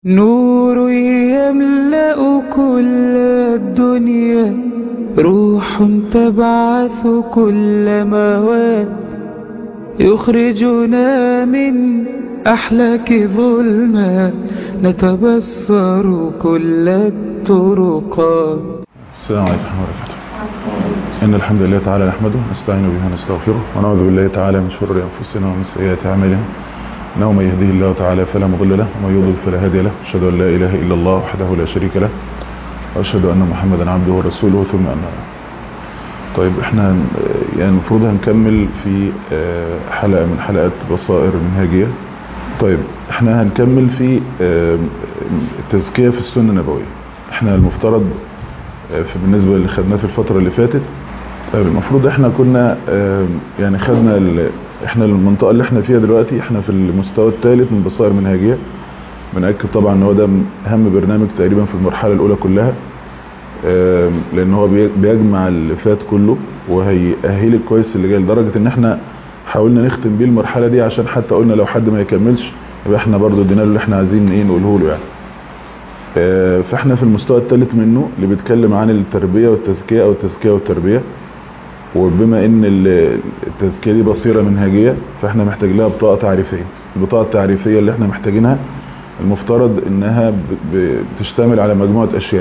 نور يملأ كل الدنيا روح تبعث كل مواد يخرجنا من أحلاك ظلمات نتبصر كل الطرقات السلام عليكم ورحمة الله وبركاته إن الحمد لله تعالى نحمده ونستعين به ونستغفره ونعوذ بالله تعالى من شرور أنفسنا ومن سيئات أعمالنا إنه من يهده الله تعالى فلا مضل له ومن يضلل فلا هادي له أشهد أن لا إله إلا الله وحده لا شريك له وأشهد أن محمدا عبده ورسوله ثم أما بعد. طيب احنا يعني المفروض هنكمل في حلقة من حلقات بصائر منهجية طيب احنا هنكمل في التزكية في السنة النبوية احنا المفترض في بالنسبة اللي خدناه في الفترة اللي فاتت طيب المفروض احنا كنا يعني خدنا احنا المنطقة اللي احنا فيها دلوقتي احنا في المستوى الثالث من بصائر منهجية بنأكد طبعا ان هو ده اهم برنامج تقريبا في المرحلة الاولى كلها لان هو بيجمع اللي فات كله وهيأهلك كويس اللي جاي لدرجة ان احنا حاولنا نختم بيه المرحلة دي عشان حتى قلنا لو حد ما يكملش يبقى احنا برضو ادينا له اللي احنا عايزين ايه نقوله له يعني فاحنا في المستوى الثالث منه اللي بيتكلم عن التربية والتزكية او التزكية والتربية وبما ان التزكية دي بصيرة منهجية فاحنا محتاج لها بطاقة تعريفية البطاقة التعريفية اللي احنا محتاجينها المفترض انها بتشتمل على مجموعة اشياء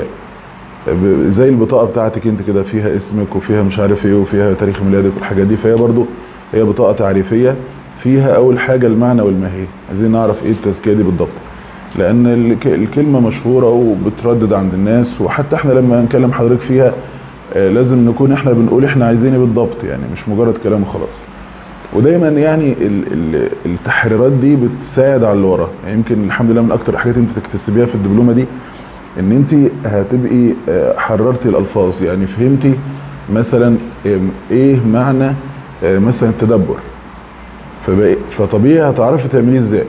زي البطاقة بتاعتك انت كده فيها اسمك وفيها مش عارف ايه وفيها تاريخ ميلادك والحاجات دي فهي برضو هي بطاقة تعريفية فيها اول حاجة المعنى والماهية عايزين نعرف ايه التزكية دي بالضبط لان الكلمة مشهورة وبتردد عند الناس وحتى احنا لما نكلم حضرتك فيها لازم نكون احنا بنقول احنا عايزين ايه بالضبط يعني مش مجرد كلام وخلاص ودايما يعني التحريرات دي بتساعد على اللي وراها يعني يمكن الحمد لله من اكتر الحاجات انت تكتسبيها في الدبلومه دي ان انت هتبقي حررتي الالفاظ يعني فهمتي مثلا ايه معنى مثلا التدبر فطبيعي هتعرفي تعمليه ازاي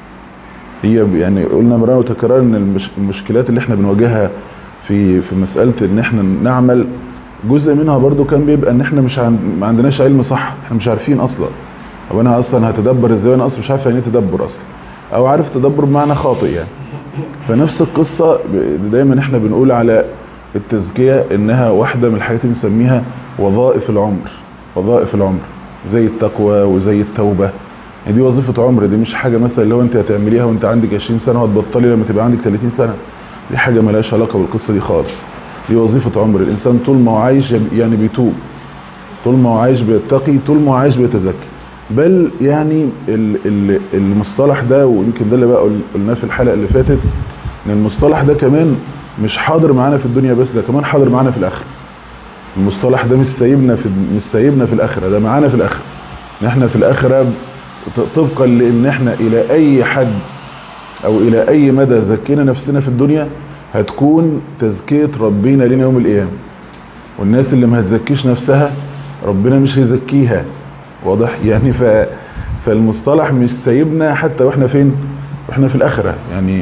هي يعني قلنا مرة وتكرار ان المشكلات اللي احنا بنواجهها في في مسألة ان احنا نعمل جزء منها برضو كان بيبقى ان احنا مش عن ما عندناش علم صح احنا مش عارفين اصلا او انا اصلا هتدبر ازاي وانا اصلا مش عارف يعني ايه تدبر اصلا او عارف تدبر بمعنى خاطئ يعني فنفس القصة دايما احنا بنقول على التزكية انها واحدة من الحاجات اللي بنسميها وظائف العمر وظائف العمر زي التقوى وزي التوبة دي وظيفة عمر دي مش حاجة مثلا لو انت هتعمليها وانت عندك 20 سنة وهتبطلي لما تبقى عندك 30 سنة دي حاجة ملهاش علاقة بالقصة دي خالص دي وظيفة عمر الانسان طول ما هو عايش يعني بيتوب طول ما هو عايش بيتقي طول ما هو عايش بيتزكي بل يعني المصطلح ده ويمكن ده اللي بقى قلناه في الحلقة اللي فاتت ان المصطلح ده كمان مش حاضر معانا في الدنيا بس ده كمان حاضر معانا في الاخره المصطلح ده مش سايبنا في مش سايبنا في الاخره ده معانا في الاخره ان احنا في الاخره طبقا لان احنا الى اي حد او الى اي مدى زكينا نفسنا في الدنيا هتكون تزكية ربنا لنا يوم القيامة والناس اللي ما هتزكيش نفسها ربنا مش هيزكيها واضح يعني ف... فالمصطلح مش سايبنا حتى واحنا فين واحنا في الاخرة يعني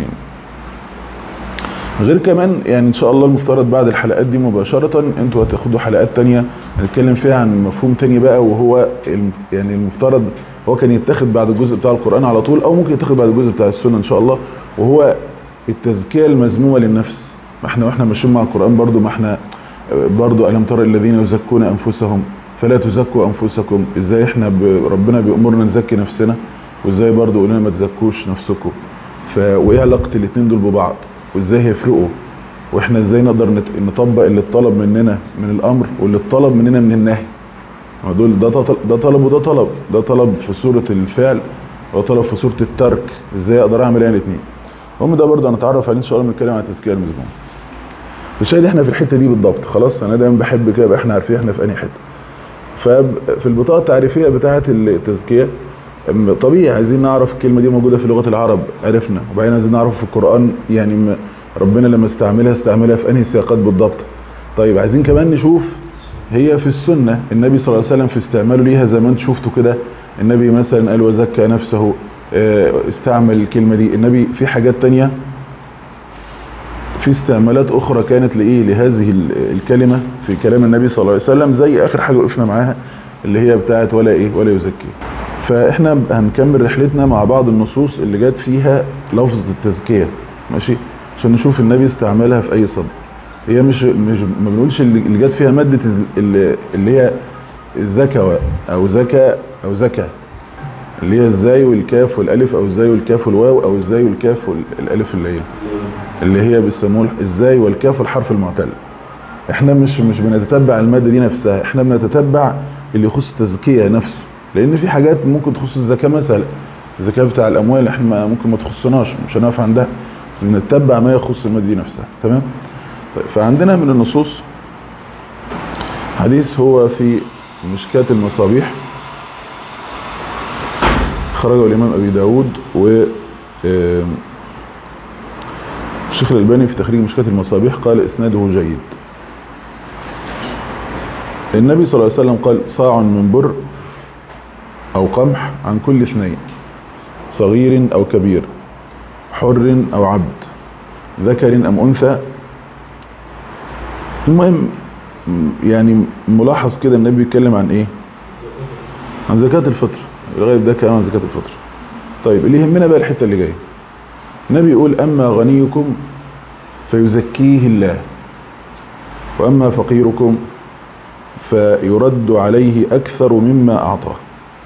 غير كمان يعني ان شاء الله المفترض بعد الحلقات دي مباشرة انتوا هتاخدوا حلقات تانية هنتكلم فيها عن مفهوم تاني بقى وهو يعني المفترض هو كان يتاخد بعد الجزء بتاع القرآن على طول او ممكن يتاخد بعد الجزء بتاع السنة ان شاء الله وهو التزكية المذمومة للنفس ما احنا واحنا ماشيين مع القرآن برضو ما احنا برضو ألم ترى الذين يزكون أنفسهم فلا تزكوا أنفسكم ازاي احنا ربنا بيأمرنا نزكي نفسنا وازاي برضو قلنا ما تزكوش نفسكم ف... وايه علاقة الاتنين دول ببعض وازاي هيفرقوا واحنا ازاي نقدر نطبق اللي اتطلب مننا من الامر واللي اتطلب مننا من النهي دول ده ده طلب وده طلب ده طلب في سورة الفعل وده طلب في سورة الترك ازاي اقدر اعمل يعني الاثنين هم ده برضه هنتعرف عليه ان شاء الله بنتكلم عن التزكيه المذمومه الشاهد احنا في الحته دي بالضبط خلاص انا دايما بحب كده يبقى احنا عارفين احنا في انهي حته ففي البطاقه التعريفيه بتاعه التزكيه طبيعي عايزين نعرف الكلمه دي موجوده في لغه العرب عرفنا وبعدين عايزين نعرف في القران يعني ربنا لما استعملها استعملها في انهي سياقات بالضبط طيب عايزين كمان نشوف هي في السنه النبي صلى الله عليه وسلم في استعماله ليها زي ما انتم شفتوا كده النبي مثلا قال وزكى نفسه استعمل الكلمة دي النبي في حاجات تانية في استعمالات اخرى كانت لايه لهذه الكلمة في كلام النبي صلى الله عليه وسلم زي اخر حاجة وقفنا معاها اللي هي بتاعت ولا ايه ولا يزكي فاحنا هنكمل رحلتنا مع بعض النصوص اللي جت فيها لفظ التزكية ماشي عشان نشوف النبي استعملها في اي صدر هي مش مش ما بنقولش اللي اللي جت فيها ماده اللي, اللي هي الزكا او زكا او زكا اللي هي الزاي والكاف والالف او الزاي والكاف والواو او الزاي والكاف والالف اللي هي اللي هي بيسموه الزاي والكاف والحرف المعتل احنا مش مش بنتتبع الماده دي نفسها احنا بنتتبع اللي يخص التزكيه نفسه لان في حاجات ممكن تخص الزكاه مثلا الزكاه بتاع الاموال احنا ما- ممكن ما تخصناش مش هنقف عندها بس بنتبع ما يخص الماده دي نفسها تمام طيب فعندنا من النصوص حديث هو في مشكاة المصابيح خرجه الإمام أبي داود و آم، الشيخ الألباني في تخريج مشكاة المصابيح قال إسناده جيد النبي صلى الله عليه وسلم قال صاع من بر أو قمح عن كل اثنين صغير أو كبير حر أو عبد ذكر أم أنثى المهم م- يعني ملاحظ كده النبي بيتكلم عن ايه عن زكاة الفطر لغاية ده كلام عن زكاة الفطر طيب اللي يهمنا بقى الحتة اللي جاية النبي يقول أما غنيكم فيزكيه الله وأما فقيركم فيرد عليه أكثر مما أعطاه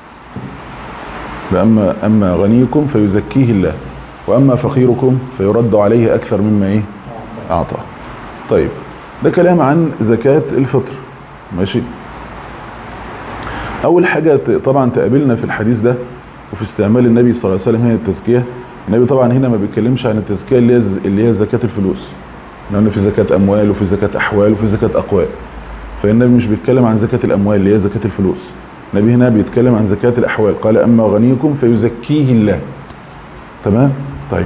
فأما أما غنيكم فيزكيه الله وأما فقيركم فيرد عليه أكثر مما إيه أعطاه طيب ده كلام عن زكاة الفطر ماشي أول حاجة ت- طبعا تقابلنا في الحديث ده وفي استعمال النبي صلى الله عليه وسلم هي التزكية النبي طبعا هنا ما بيتكلمش عن التزكية اللي هي ز- اللي هي زكاة الفلوس لأن في زكاة أموال وفي زكاة أحوال وفي زكاة أقوال فالنبي مش بيتكلم عن زكاة الأموال اللي هي زكاة الفلوس النبي هنا بيتكلم عن زكاة الأحوال قال أما غنيكم فيزكيه الله تمام طيب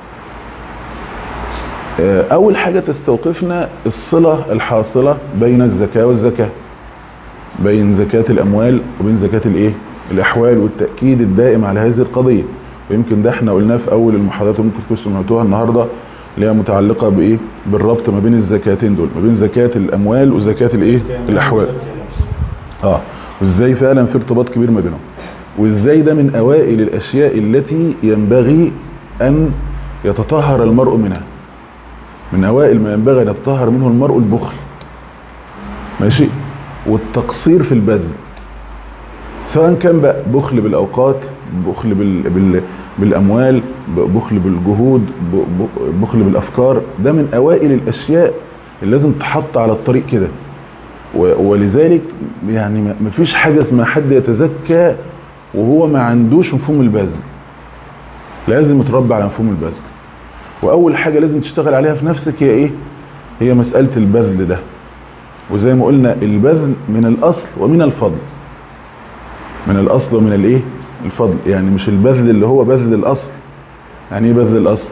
آه، أول حاجة تستوقفنا الصلة الحاصلة بين الزكاة والزكاة بين زكاة الأموال وبين زكاة الإيه؟ الأحوال والتأكيد الدائم على هذه القضية ويمكن ده احنا قلناه في أول المحاضرات وممكن تكونوا سمعتوها النهاردة اللي هي متعلقة بإيه؟ بالربط ما بين الزكاتين دول ما بين زكاة الأموال وزكاة الإيه؟ الأحوال اه وازاي فعلا في ارتباط كبير ما بينهم وازاي ده من اوائل الاشياء التي ينبغي ان يتطهر المرء منها من اوائل ما ينبغي ان يتطهر منه المرء البخل ماشي والتقصير في البذل سواء كان بقى بخل بالاوقات بخل بال... بال... بالاموال بخل بالجهود ب- ب- بخل بالافكار ده من اوائل الاشياء اللي لازم تحط على الطريق كده و- ولذلك يعني ما- مفيش حاجة اسمها حد يتزكى وهو ما عندوش مفهوم البذل لازم يتربى على مفهوم البذل واول حاجة لازم تشتغل عليها في نفسك هي ايه هي مسألة البذل ده وزي ما قلنا البذل من الاصل ومن الفضل من الاصل ومن الايه الفضل يعني مش البذل اللي هو بذل الاصل يعني ايه بذل الاصل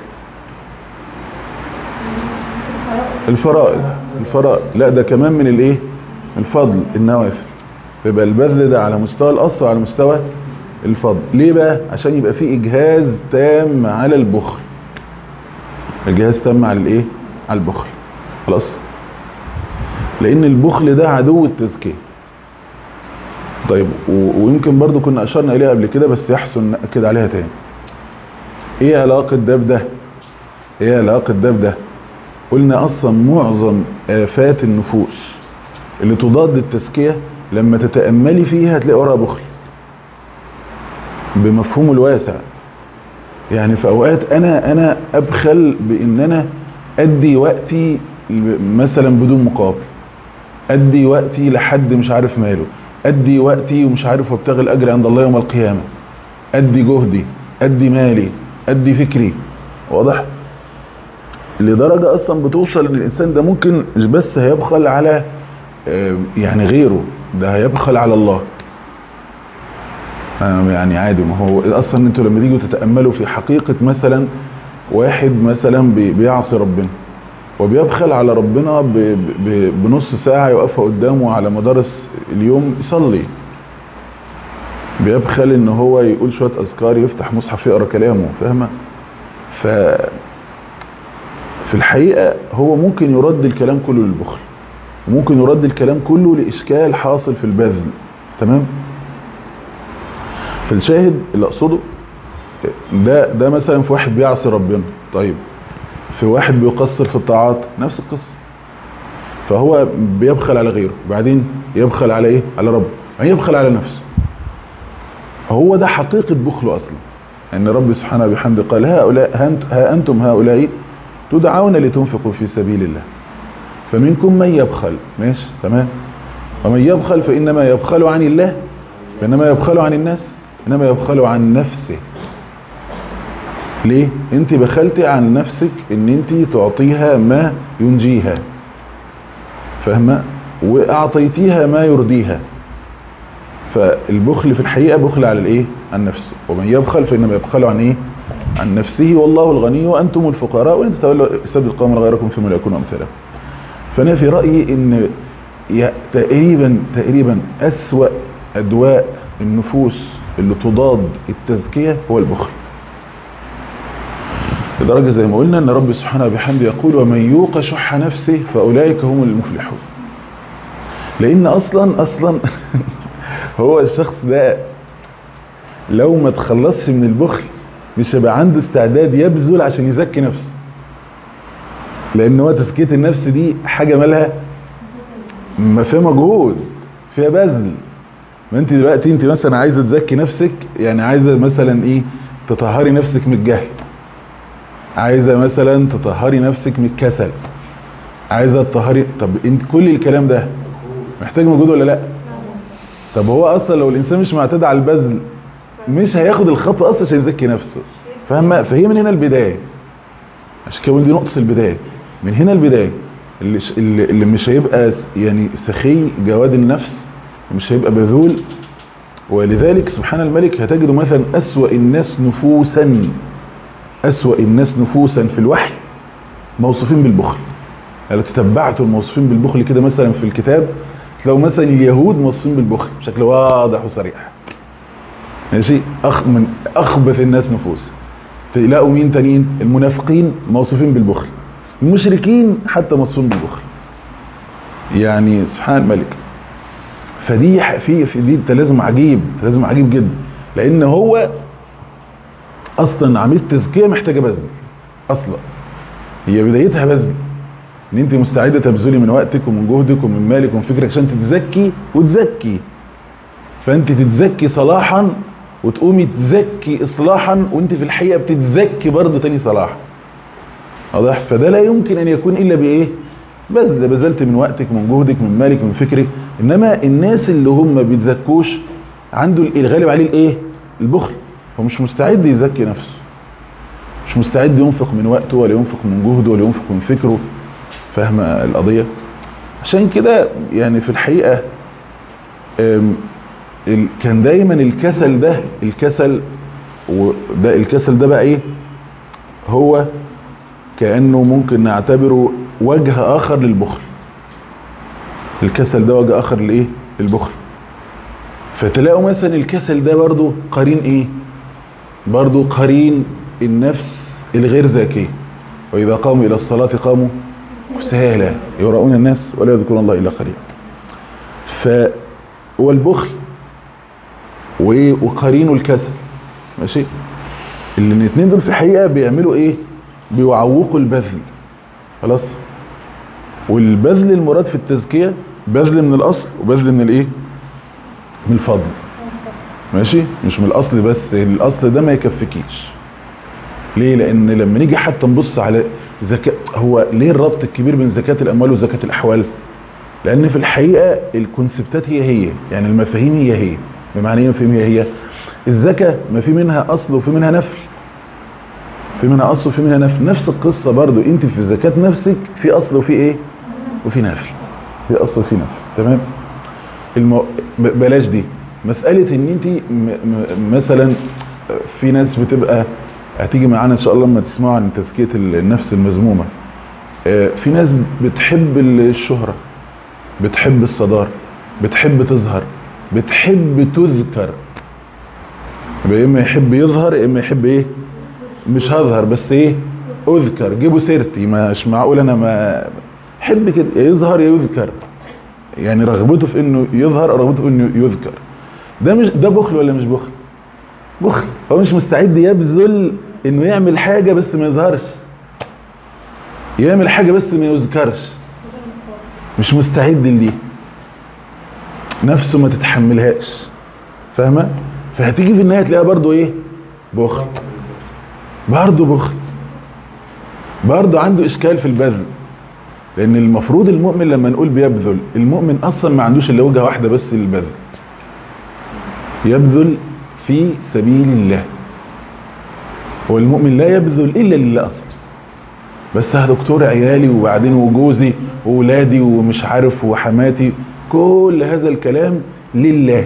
الفرائض الفرائض لا ده كمان من الايه الفضل النوافل يبقى البذل ده على مستوى الاصل وعلى مستوى الفضل ليه بقى عشان يبقى في اجهاز تام على البخل اجهاز تام على الايه على البخل خلاص لان البخل ده عدو التزكيه طيب و- ويمكن برضو كنا اشرنا اليها قبل كده بس يحسن ناكد عليها تاني ايه علاقه ده بده ايه علاقه ده بده قلنا اصلا معظم افات النفوس اللي تضاد التزكيه لما تتاملي فيها هتلاقي وراها بخل بمفهومه الواسع يعني في اوقات انا انا ابخل بان انا ادي وقتي ل- مثلا بدون مقابل ادي وقتي لحد مش عارف ماله ادي وقتي ومش عارف وابتغي الاجر عند الله يوم القيامه ادي جهدي ادي مالي ادي فكري واضح لدرجة اصلا بتوصل ان الانسان ده ممكن مش بس هيبخل على آه، يعني غيره ده هيبخل على الله آه، يعني عادي ما هو اصلا انتوا لما تيجوا تتأملوا في حقيقة مثلا واحد مثلا بي- بيعصي ربنا وبيبخل على ربنا ب- ب- بنص ساعة يقف قدامه على مدار اليوم يصلي بيبخل ان هو يقول شوية اذكار يفتح مصحف يقرا كلامه فاهمه ف في الحقيقة هو ممكن يرد الكلام كله للبخل وممكن يرد الكلام كله لإشكال حاصل في البذل تمام فالشاهد اللي أقصده ده ده مثلا في واحد بيعصي ربنا طيب في واحد بيقصر في الطاعات نفس القصة فهو بيبخل على غيره وبعدين يبخل على ايه على ربه يعني يبخل على نفسه هو ده حقيقة بخله اصلا ان رب سبحانه وبحمده قال هؤلاء ها انتم هؤلاء تدعون لتنفقوا في سبيل الله فمنكم من يبخل ماشي تمام ومن يبخل فانما يبخل عن الله فانما يبخل عن الناس انما يبخل عن نفسه ليه انت بخلتي عن نفسك ان انت تعطيها ما ينجيها فاهمه واعطيتيها ما يرضيها فالبخل في الحقيقه بخل على الايه عن نفسه ومن يبخل فانما يبخل عن ايه عن نفسه والله الغني وانتم الفقراء وان تتولوا يستبدل قوما غيركم ثم لا يكونوا امثالكم فانا في رايي ان تقريبا تقريبا اسوا ادواء النفوس اللي تضاد التزكيه هو البخل لدرجه زي ما قلنا ان رب سبحانه وبحمده يقول ومن يوق شح نفسه فاولئك هم المفلحون لان اصلا اصلا هو الشخص ده لو ما تخلصش من البخل مش هيبقى عنده استعداد يبذل عشان يزكي نفسه لان هو تزكيه النفس دي حاجه مالها ما فيها مجهود فيها بذل ما انت دلوقتي انت مثلا عايزه تزكي نفسك يعني عايزه مثلا ايه تطهري نفسك من الجهل عايزه مثلا تطهري نفسك من الكسل عايزه تطهري طب انت كل الكلام ده محتاج مجهود ولا لا طب هو اصلا لو الانسان مش معتاد على البذل مش هياخد الخطوه اصلا عشان يزكي نفسه فاهمه فهي من هنا البدايه عشان كده دي نقطه البدايه من هنا البدايه اللي, اللي مش هيبقى يعني سخي جواد النفس مش هيبقى بذول ولذلك سبحان الملك هتجد مثلا أسوأ الناس نفوسا أسوأ الناس نفوسا في الوحي موصوفين بالبخل لو تتبعتوا الموصوفين بالبخل كده مثلا في الكتاب تلاقوا مثلا اليهود موصوفين بالبخل بشكل واضح وصريح ماشي أخ من أخبث الناس نفوس تلاقوا مين تانيين المنافقين موصوفين بالبخل المشركين حتى موصوفين بالبخل يعني سبحان الملك فدي في في دي تلازم عجيب تلازم عجيب جدا لان هو اصلا عمليه تزكيه محتاجه بذل اصلا هي بدايتها بذل ان انت مستعده تبذلي من وقتك ومن جهدك ومن مالك ومن فكرك عشان تتزكي وتزكي فانت تتزكي صلاحا وتقومي تزكي اصلاحا وانت في الحقيقه بتتزكي برضه تاني صلاحا واضح فده لا يمكن ان يكون الا بايه بذل بذلت من وقتك من جهدك من مالك من فكرك انما الناس اللي هم ما بيتزكوش عنده الغالب عليه الايه البخل هو مش مستعد يزكي نفسه مش مستعد ينفق من وقته ولا ينفق من جهده ولا ينفق من فكره فاهم القضيه عشان كده يعني في الحقيقه كان دايما الكسل ده الكسل وده الكسل ده بقى ايه هو كانه ممكن نعتبره وجه اخر للبخل الكسل ده وجه اخر لايه للبخل فتلاقوا مثلا الكسل ده برضو قرين ايه برضو قرين النفس الغير ذكيه واذا قاموا الى الصلاه قاموا كسالى يراؤون الناس ولا يذكرون الله الا قليلا ف والبخل وقرين الكسل ماشي الاثنين دول في الحقيقه بيعملوا ايه بيعوقوا البذل خلاص والبذل المراد في التزكية بذل من الأصل وبذل من الإيه من الفضل ماشي مش من الأصل بس الأصل ده ما يكفكيش ليه لأن لما نيجي حتى نبص على زكاة هو ليه الربط الكبير بين زكاة الأموال وزكاة الأحوال لأن في الحقيقة الكونسبتات هي هي يعني المفاهيم هي هي بمعنى ايه المفاهيم هي هي الزكاة ما في منها أصل وفي منها نفل في منها اصل وفي منها نفل نفس القصة برضو انت في زكاة نفسك في اصل وفي ايه وفي نفل في اصل وفي نفل تمام المو... بلاش دي مسألة ان انت م... م... مثلا في ناس بتبقى هتيجي معانا ان شاء الله لما تسمعوا عن تزكية النفس المذمومة في ناس بتحب الشهرة بتحب الصدارة بتحب تظهر بتحب تذكر يبقى اما يحب يظهر اما يحب ايه مش هظهر بس ايه اذكر جيبوا سيرتي مش معقول انا ما حب كده يظهر يذكر يعني رغبته في انه يظهر رغبته في انه يذكر ده مش ده بخل ولا مش بخل بخل هو مش مستعد يبذل انه يعمل حاجة بس ما يظهرش يعمل حاجة بس ما يذكرش مش مستعد لدي نفسه ما تتحملهاش فاهمة فهتيجي في النهاية تلاقيها برضو ايه بخل برضو بخل برضو عنده اشكال في البذل لان المفروض المؤمن لما نقول بيبذل المؤمن اصلا ما عندوش الا وجهه واحده بس للبذل يبذل في سبيل الله هو المؤمن لا يبذل الا لله اصلا بس يا دكتور عيالي وبعدين وجوزي وولادي ومش عارف وحماتي كل هذا الكلام لله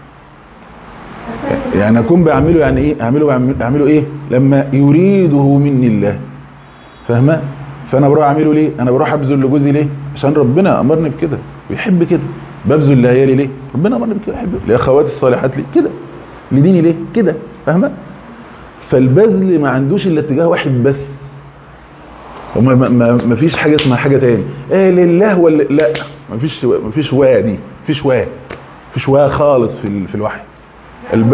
يعني اكون بعمله يعني ايه اعمله بعمل- اعمله ايه لما يريده مني الله فاهمه فانا بروح اعمله ليه انا بروح ابذل لجوزي ليه عشان ربنا امرني بكده ويحب كده ببذل لعيالي ليه ربنا امرني بكده يحب لاخواتي الصالحات ليه كده لديني ليه كده فاهمه فالبذل ما عندوش الا اتجاه واحد بس وما ما, ما, ما فيش حاجه اسمها حاجه تاني ايه لله ولا لا ما فيش ما فيش وا دي ما فيش وا فيش وا خالص في ال- في الوحي الب...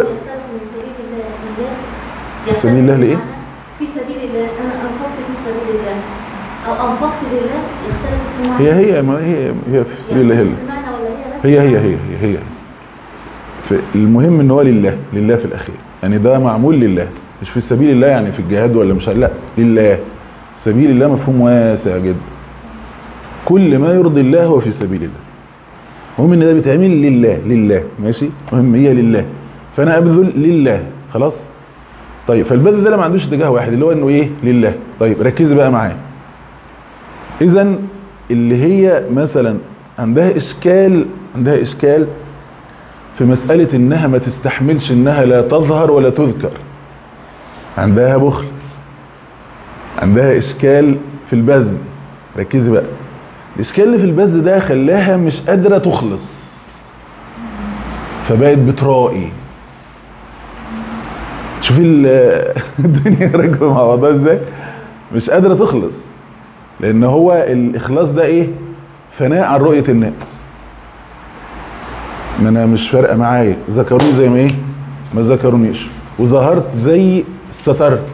في سبيل الله لإيه؟ في سبيل الله انا انفقت في سبيل الله او انفقت لله يختلف في هي هي ما هي هي في سبيل الله هي المعنى ولا هي بس هي هي هي هي, هي. المهم ان هو لله لله في الاخير يعني ده معمول لله مش في سبيل الله يعني في الجهاد ولا مش لا لله سبيل الله مفهوم واسع جدا كل ما يرضي الله هو في سبيل الله المهم ان ده بيتعمل لله لله ماشي المهم هي لله فانا ابذل لله خلاص طيب فالبذل ده ما عندوش اتجاه واحد اللي هو انه ايه لله طيب ركزي بقى معايا اذا اللي هي مثلا عندها اشكال عندها اشكال في مسألة انها ما تستحملش انها لا تظهر ولا تذكر عندها بخل عندها اشكال في البذل ركزي بقى الاشكال اللي في البذل ده خلاها مش قادرة تخلص فبقت بترائي شوفي ال- الدنيا راكبه مع بعضها ازاي مش قادرة تخلص لان هو الاخلاص ده ايه فناء عن رؤية الناس ما انا مش فارقه معايا ذكروني زي ما ايه ما ذكرونيش وظهرت زي سترت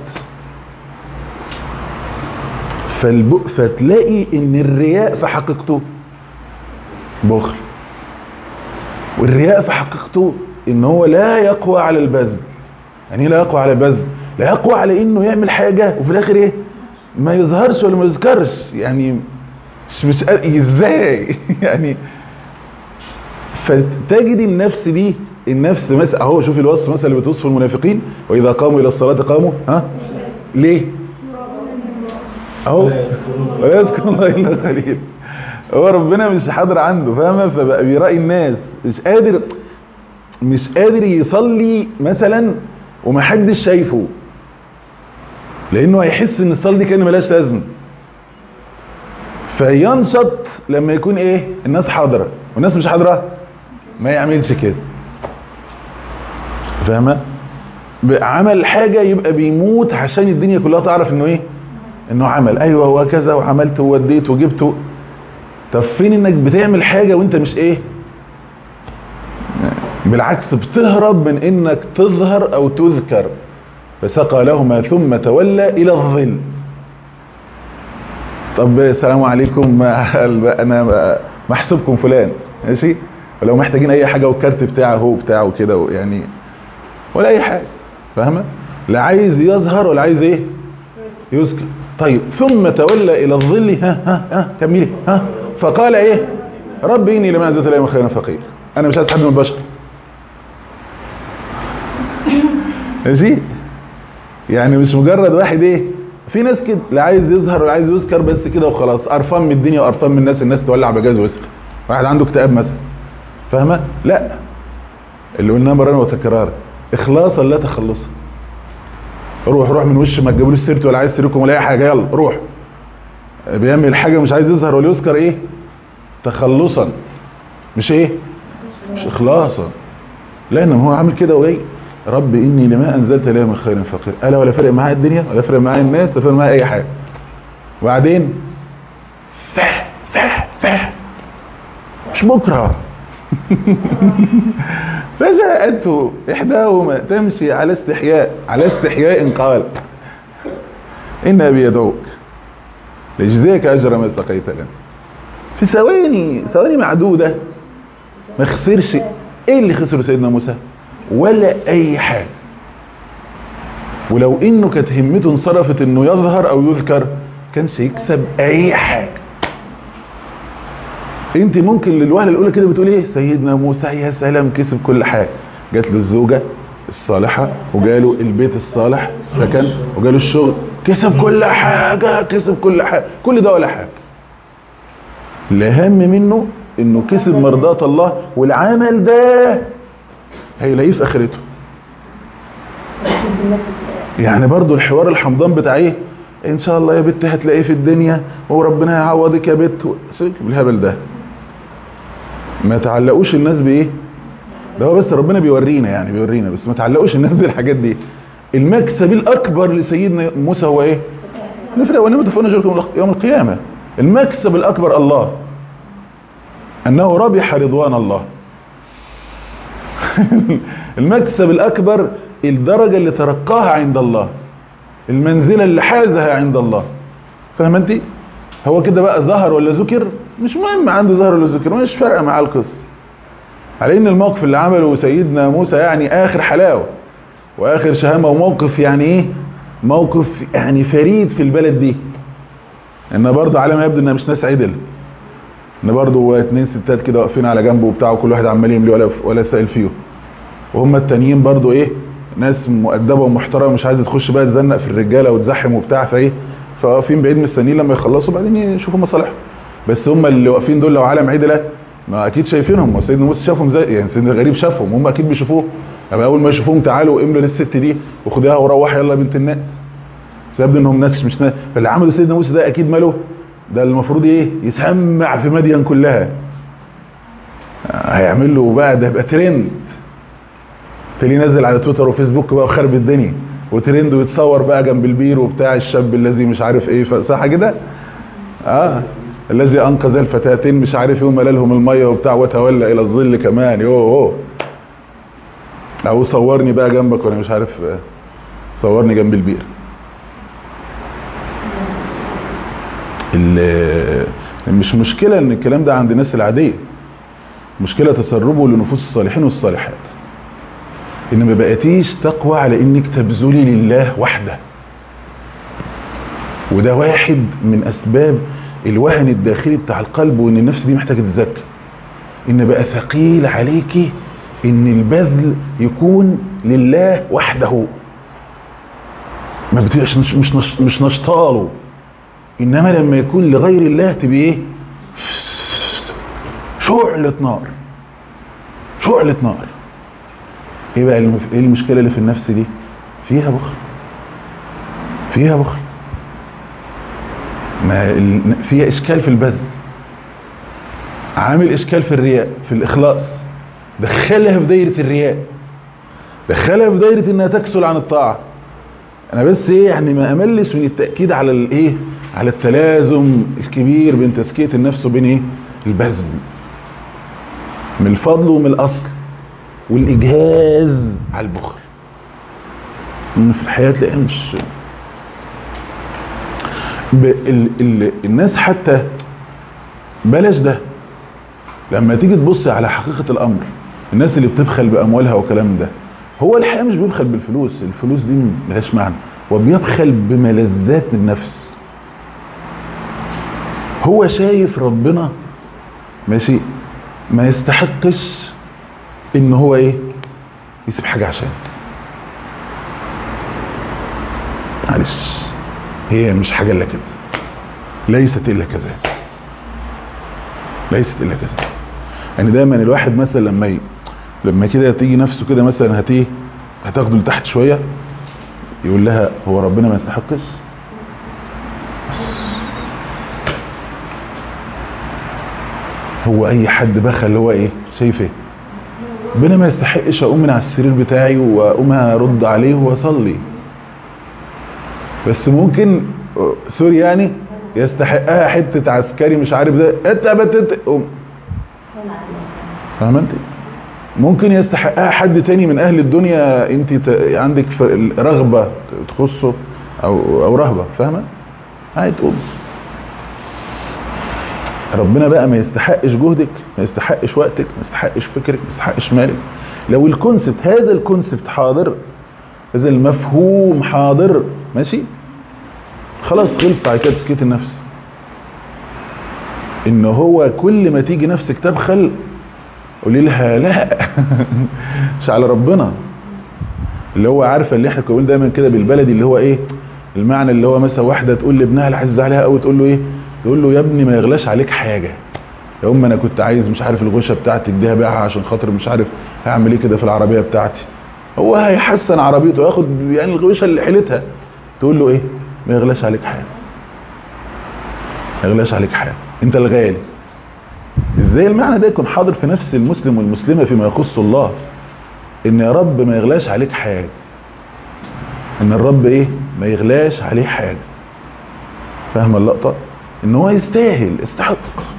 فالب... فتلاقي ان الرياء في حقيقته بخل والرياء في حقيقته ان هو لا يقوى على البذل يعني إيه لا يقوى على البذل لا يقوى على انه يعمل حاجة وفي الاخر ايه ما يظهرش ولا ما يذكرش يعني مش مش ازاي يعني فتجد النفس دي النفس مثلا اهو شوف الوصف مثلا اللي بتوصف المنافقين واذا قاموا الى الصلاه قاموا ها ليه اهو ولا يذكر الله الا قليل هو ربنا مش حاضر عنده فاهمه فبقى بيراعي الناس مش قادر مش قادر يصلي مثلا ومحدش شايفه لانه هيحس ان الصلاه دي كان ملهاش لازمه فينشط لما يكون ايه الناس حاضره والناس مش حاضره ما يعملش كده فاهمه عمل حاجه يبقى بيموت عشان الدنيا كلها تعرف انه ايه انه عمل ايوه هو كذا وعملت ووديت وجبت طب فين انك بتعمل حاجه وانت مش ايه بالعكس بتهرب من انك تظهر او تذكر فسقى لهما ثم تولى الى الظل طب السلام عليكم ما انا محسوبكم فلان ماشي ولو محتاجين اي حاجه والكارت بتاعه هو بتاعه كده يعني ولا اي حاجه فاهمه لا عايز يظهر ولا عايز ايه يذكر طيب ثم تولى الى الظل ها ها ها كملي ها فقال ايه رب اني لما انزلت الي خيرا فقير انا مش عايز حد من البشر ماشي يعني مش مجرد واحد ايه في ناس كده لا عايز يظهر ولا عايز يذكر بس كده وخلاص قرفان من الدنيا وقرفان من الناس الناس تولع بجاز ويسر واحد عنده اكتئاب مثلا فاهمه لا اللي قلناه مرارا وتكرارا اخلاصا لا تخلصا روح روح من وش ما تجيبوليش سيرتي ولا عايز سيركم ولا اي حاجه يلا روح بيعمل حاجه مش عايز يظهر ولا يذكر ايه تخلصا مش ايه مش اخلاصا لان هو عامل كده وجاي رب اني لما انزلت لي من خير فقير الا ولا فرق معايا الدنيا ولا فرق معايا الناس ولا فرق معايا اي حاجه وبعدين فح فح فح مش بكره فجاءته احداهما تمشي على استحياء على استحياء قال ان ابي يدعوك ليجزيك اجر ما سقيت لنا في ثواني ثواني معدوده ما خسرش ايه اللي خسره سيدنا موسى ولا اي حاجه ولو انه كانت همته انصرفت انه يظهر او يذكر كانش يكسب اي حاجه انت ممكن للوهله الاولى كده بتقول ايه سيدنا موسى يا سلام كسب كل حاجه جات له الزوجه الصالحه وجاله البيت الصالح سكن وجاله الشغل كسب كل حاجه كسب كل حاجه كل ده ولا حاجه الاهم منه انه كسب مرضات الله والعمل ده هيلاقيه في اخرته يعني برضو الحوار الحمضان بتاع ايه ان شاء الله يا بت هتلاقيه في الدنيا وربنا يعوضك يا بت سيبك بالهبل ده ما تعلقوش الناس بايه ده هو بس ربنا بيورينا يعني بيورينا بس ما تعلقوش الناس بالحاجات دي المكسب الاكبر لسيدنا موسى هو ايه نفرق ونمت فوق نجركم يوم القيامه المكسب الاكبر الله انه ربح رضوان الله المكسب الاكبر الدرجه اللي ترقاها عند الله المنزله اللي حازها عند الله فاهم انت هو كده بقى ظهر ولا ذكر مش مهم عنده ظهر ولا ذكر مش فارقه معاه القصه على ان الموقف اللي عمله سيدنا موسى يعني اخر حلاوه واخر شهامه وموقف يعني ايه موقف يعني فريد في البلد دي ان برضه على ما يبدو انها مش ناس عدل ان برضه اتنين ستات كده واقفين على جنبه وبتاع وكل واحد عمال يملي ولا ولا سائل فيهم وهم التانيين برضه ايه ناس مؤدبه ومحترمه مش عايزه تخش بقى تزنق في الرجاله وتزحم وبتاع فايه فواقفين بعيد مستنيين لما يخلصوا بعدين يشوفوا مصالحهم بس هم اللي واقفين دول لو عالم عدله ما اكيد شايفينهم وسيدنا موسى شافهم زي يعني سيدنا الغريب شافهم هم اكيد بيشوفوه يعني اول ما يشوفوهم تعالوا املوا للست دي وخديها وروحي يلا بنت الناس سبب انهم ناس مش ناس فاللي عمله سيدنا موسى ده اكيد ماله ده المفروض ايه يسمع في مدين كلها هيعمل له بقى ده يبقى ترند تلاقيه نزل على تويتر وفيسبوك بقى وخرب الدنيا وترند ويتصور بقى جنب البير وبتاع الشاب الذي مش عارف ايه صح كده اه الذي انقذ الفتاتين مش عارف ايه وملى لهم الميه وبتاع وتولى الى الظل كمان يوه يوه او صورني بقى جنبك وانا مش عارف صورني جنب البير مش مشكلة ان الكلام ده عند الناس العادية مشكلة تسربه لنفوس الصالحين والصالحات ان ما بقيتيش تقوى على انك تبذلي لله وحده وده واحد من اسباب الوهن الداخلي بتاع القلب وان النفس دي محتاجه تتزكى ان بقى ثقيل عليكي ان البذل يكون لله وحده ما بتبقاش مش مش مش, مش نشطاله انما لما يكون لغير الله تبقى ايه شعلة نار شعلة نار ايه بقى المف... ايه المشكلة اللي في النفس دي فيها بخل فيها بخل ما ال... فيها اشكال في البذل عامل اشكال في الرياء في الاخلاص دخلها في دايرة الرياء دخلها في دايرة انها تكسل عن الطاعة انا بس ايه يعني ما املش من التأكيد على الايه على التلازم الكبير بين تزكية النفس وبين ايه البذل من الفضل ومن الاصل والاجهاز على البخل ان في الحياة تلاقيها مش ب... ال... ال... الناس حتى بلاش ده لما تيجي تبص على حقيقة الامر الناس اللي بتبخل باموالها وكلام ده هو الحقيقة مش بيبخل بالفلوس الفلوس دي ملهاش معنى وبيبخل بملذات النفس هو شايف ربنا ماشي ما يستحقش ان هو ايه يسيب حاجة عشان معلش هي مش حاجة الا كده ليست الا كذلك ليست الا كذلك يعني دايما الواحد مثلا لما ي... لما كده تيجي نفسه كده مثلا هتيه هتاخده لتحت شوية يقول لها هو ربنا ما يستحقش هو اي حد بخل هو ايه شايف ايه ربنا ما يستحقش اقوم من على السرير بتاعي واقوم ارد عليه واصلي بس ممكن سوري يعني يستحقها حته عسكري مش عارف ده انت بتت فاهم انت ممكن يستحقها حد تاني من اهل الدنيا انت ت... عندك رغبه تخصه او او رهبه فاهمه عادي تقوم ربنا بقى ما يستحقش جهدك ما يستحقش وقتك ما يستحقش فكرك ما يستحقش مالك لو الكونسبت هذا الكونسبت حاضر هذا المفهوم حاضر ماشي خلاص خلص على كده تسكيت النفس ان هو كل ما تيجي نفسك تبخل قولي لها لا مش على ربنا اللي هو عارفه اللي احنا كنا دايما كده بالبلدي اللي هو ايه المعنى اللي هو مثلا واحده تقول لابنها اللي عايز عليها قوي تقول له ايه تقول له يا ابني ما يغلاش عليك حاجه يا ام انا كنت عايز مش عارف الغشه بتاعتي اديها بيعها عشان خاطر مش عارف هعمل ايه كده في العربيه بتاعتي هو هيحسن عربيته وياخد يعني الغوشه اللي حيلتها تقول له ايه ما يغلاش عليك حاجه ما يغلاش عليك حاجه انت الغالي ازاي المعنى ده يكون حاضر في نفس المسلم والمسلمه فيما يخص الله ان يا رب ما يغلاش عليك حاجه ان الرب ايه ما يغلاش عليه حاجه فاهم اللقطه ان هو يستاهل يستحق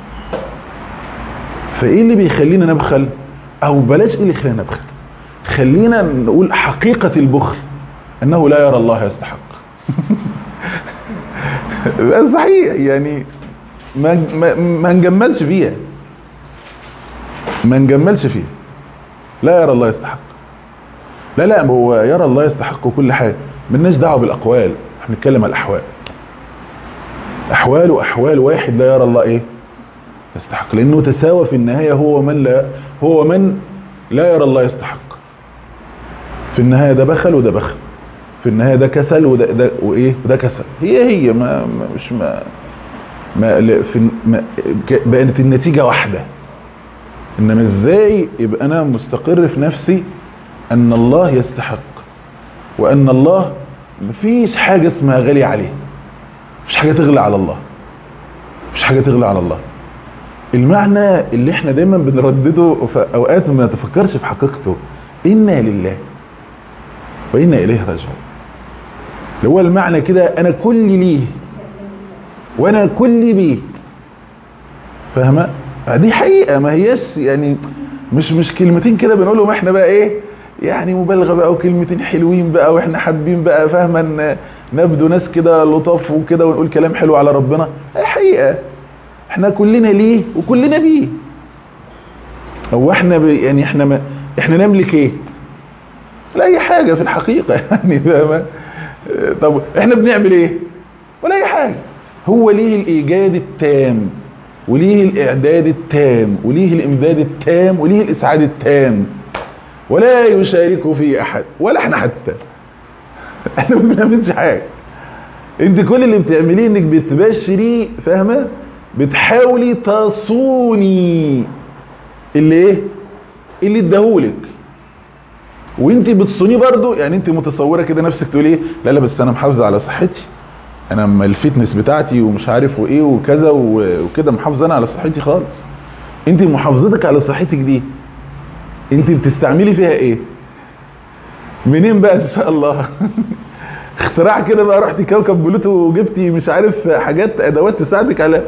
فايه اللي بيخلينا نبخل او بلاش ايه اللي يخلينا نبخل خلينا نقول حقيقه البخل انه لا يرى الله يستحق صحيح يعني ما ما, ما نجملش فيها ما نجملش فيها لا يرى الله يستحق لا لا هو يرى الله يستحق كل حاجه ملناش دعوه بالاقوال احنا بنتكلم على الاحوال احوال واحوال واحد لا يرى الله ايه يستحق لانه تساوى في النهايه هو من لا هو من لا يرى الله يستحق في النهايه ده بخل وده بخل في النهايه ده كسل وده ده وايه وده كسل هي هي ما, ما مش ما ما في ما بقت النتيجه واحده انما ازاي يبقى انا مستقر في نفسي ان الله يستحق وان الله مفيش حاجه اسمها غالي عليه مفيش حاجه تغلى على الله مفيش حاجه تغلى على الله المعنى اللي احنا دايما بنردده في اوقات ما نتفكرش في حقيقته انا لله وانا اليه راجعون اللي هو المعنى كده انا كل ليه وانا كل بيه فاهمه دي حقيقه ما هياش يعني مش مش كلمتين كده بنقولهم احنا بقى ايه يعني مبالغه بقى وكلمتين حلوين بقى واحنا حابين بقى فاهما نبدو ناس كده لطاف وكده ونقول كلام حلو على ربنا حقيقه احنا كلنا ليه وكلنا بيه هو احنا ب... يعني احنا ما احنا نملك ايه لا اي حاجه في الحقيقه يعني فاهمه طب احنا بنعمل ايه ولا اي حاجه هو ليه الايجاد التام وليه الاعداد التام وليه الامداد التام وليه الاسعاد التام ولا يشارك فيه احد ولا احنا حتى احنا ما بنعملش حاجه انت كل اللي بتعمليه انك بتبشري فاهمه بتحاولي تصوني اللي ايه اللي اداهولك وانت بتصونيه برضو يعني انت متصوره كده نفسك تقول ايه لا لا بس انا محافظه على صحتي انا اما الفتنس بتاعتي ومش عارف وايه وكذا وكده محافظه انا على صحتي خالص انت محافظتك على صحتك دي انت بتستعملي فيها ايه منين بقى ان شاء الله اختراع كده بقى رحتي كوكب بلوتو وجبتي مش عارف حاجات ادوات تساعدك على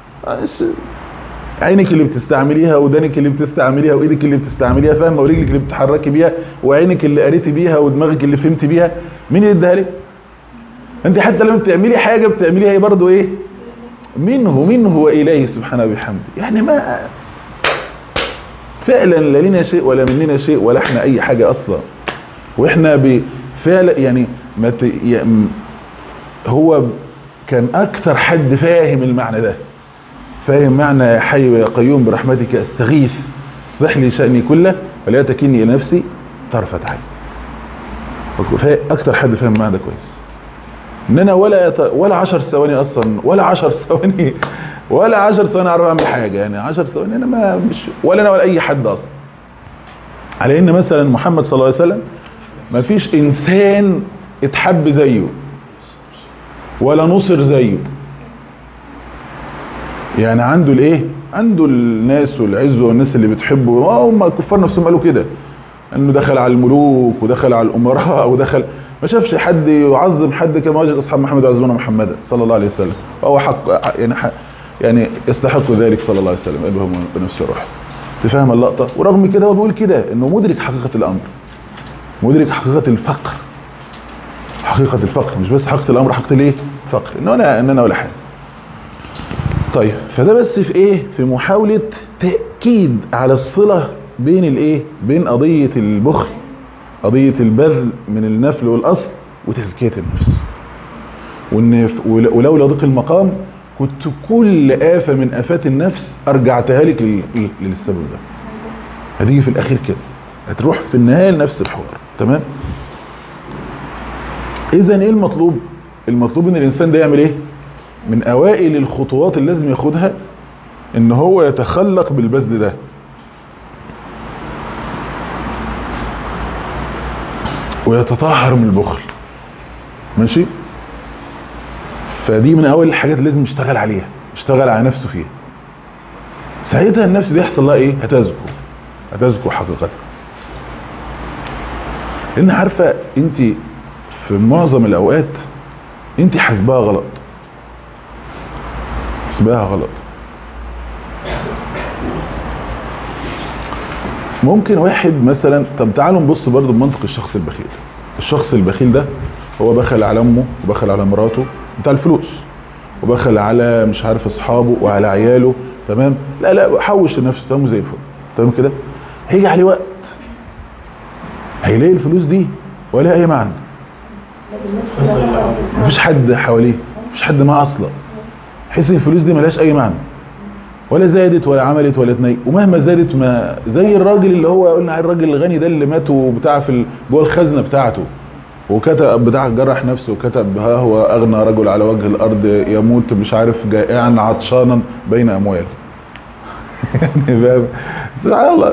عينك اللي بتستعمليها ودانك اللي بتستعمليها وايدك اللي بتستعمليها فاهمه ورجلك اللي بتتحركي بيها وعينك اللي قريتي بيها ودماغك اللي فهمتي بيها مين اللي اداها لك انت حتى لما بتعملي حاجه بتعمليها هي برضه ايه منه منه واليه سبحانه وبحمده يعني ما فعلا لا لنا شيء ولا مننا شيء ولا احنا اي حاجه اصلا واحنا بفعل يعني ما ت... يعني هو كان اكثر حد فاهم المعنى ده فاهم معنى يا حي ويا قيوم برحمتك استغيث اصلح لي شأني كله ولا تكلني الى نفسي طرفة عين اكثر حد فاهم المعنى ده كويس ان انا ولا يت... ولا 10 ثواني اصلا ولا 10 ثواني ولا 10 ثواني اعرف اعمل حاجه يعني 10 ثواني انا ما مش ولا انا ولا اي حد اصلا على ان مثلا محمد صلى الله عليه وسلم ما فيش انسان اتحب زيه ولا نصر زيه يعني عنده الايه عنده الناس والعز والناس اللي بتحبه هم الكفار نفسهم قالوا كده انه دخل على الملوك ودخل على الامراء ودخل ما شافش حد يعظم حد كما وجد اصحاب محمد يعظمون محمدا صلى الله عليه وسلم فهو حق يعني حق يعني يستحق ذلك صلى الله عليه وسلم قلبه بنفس الروح تفهم اللقطه ورغم كده هو بيقول كده انه مدرك حقيقه الامر مدرك حقيقه الفقر حقيقه الفقر مش بس حقيقه الامر حقيقه الايه الفقر ان انا ان انا ولا حاجه طيب فده بس في ايه في محاولة تأكيد على الصلة بين الايه بين قضية البخل قضية البذل من النفل والاصل وتزكية النفس وان ول- ولولا ضيق المقام كنت كل آفة من آفات النفس أرجعتها لك لل- لل- للسبب ده هتيجي في الأخير كده هتروح في النهاية لنفس الحوار تمام إذا إيه المطلوب المطلوب إن الإنسان ده يعمل إيه من أوائل الخطوات اللي لازم ياخدها إن هو يتخلق بالبذل ده ويتطهر من البخل ماشي فدي من اول الحاجات اللي لازم يشتغل عليها يشتغل على نفسه فيها ساعتها النفس دي يحصل لها ايه هتزكو هتزكو حقيقة لان عارفة انت في معظم الاوقات انت حاسباها غلط حاسباها غلط ممكن واحد مثلا طب تعالوا نبص برضو بمنطق الشخص البخيل الشخص البخيل ده هو بخل على امه وبخل على مراته بتاع الفلوس وبخل على مش عارف اصحابه وعلى عياله تمام لا لا حوش لنفسه تمام زي الفل تمام كده هيجي عليه وقت هيلاقي الفلوس دي ولا اي معنى مفيش حد حواليه مفيش حد معاه اصلا حس ان الفلوس دي ملهاش اي معنى ولا زادت ولا عملت ولا تني ومهما زادت ما زي الراجل اللي هو قلنا على الراجل الغني ده اللي مات وبتاع في ال- جوه الخزنه بتاعته وكتب بتاع جرح نفسه وكتب ها هو اغنى رجل على وجه الارض يموت مش عارف جائعا عطشانا بين امواله يعني فاهم سبحان الله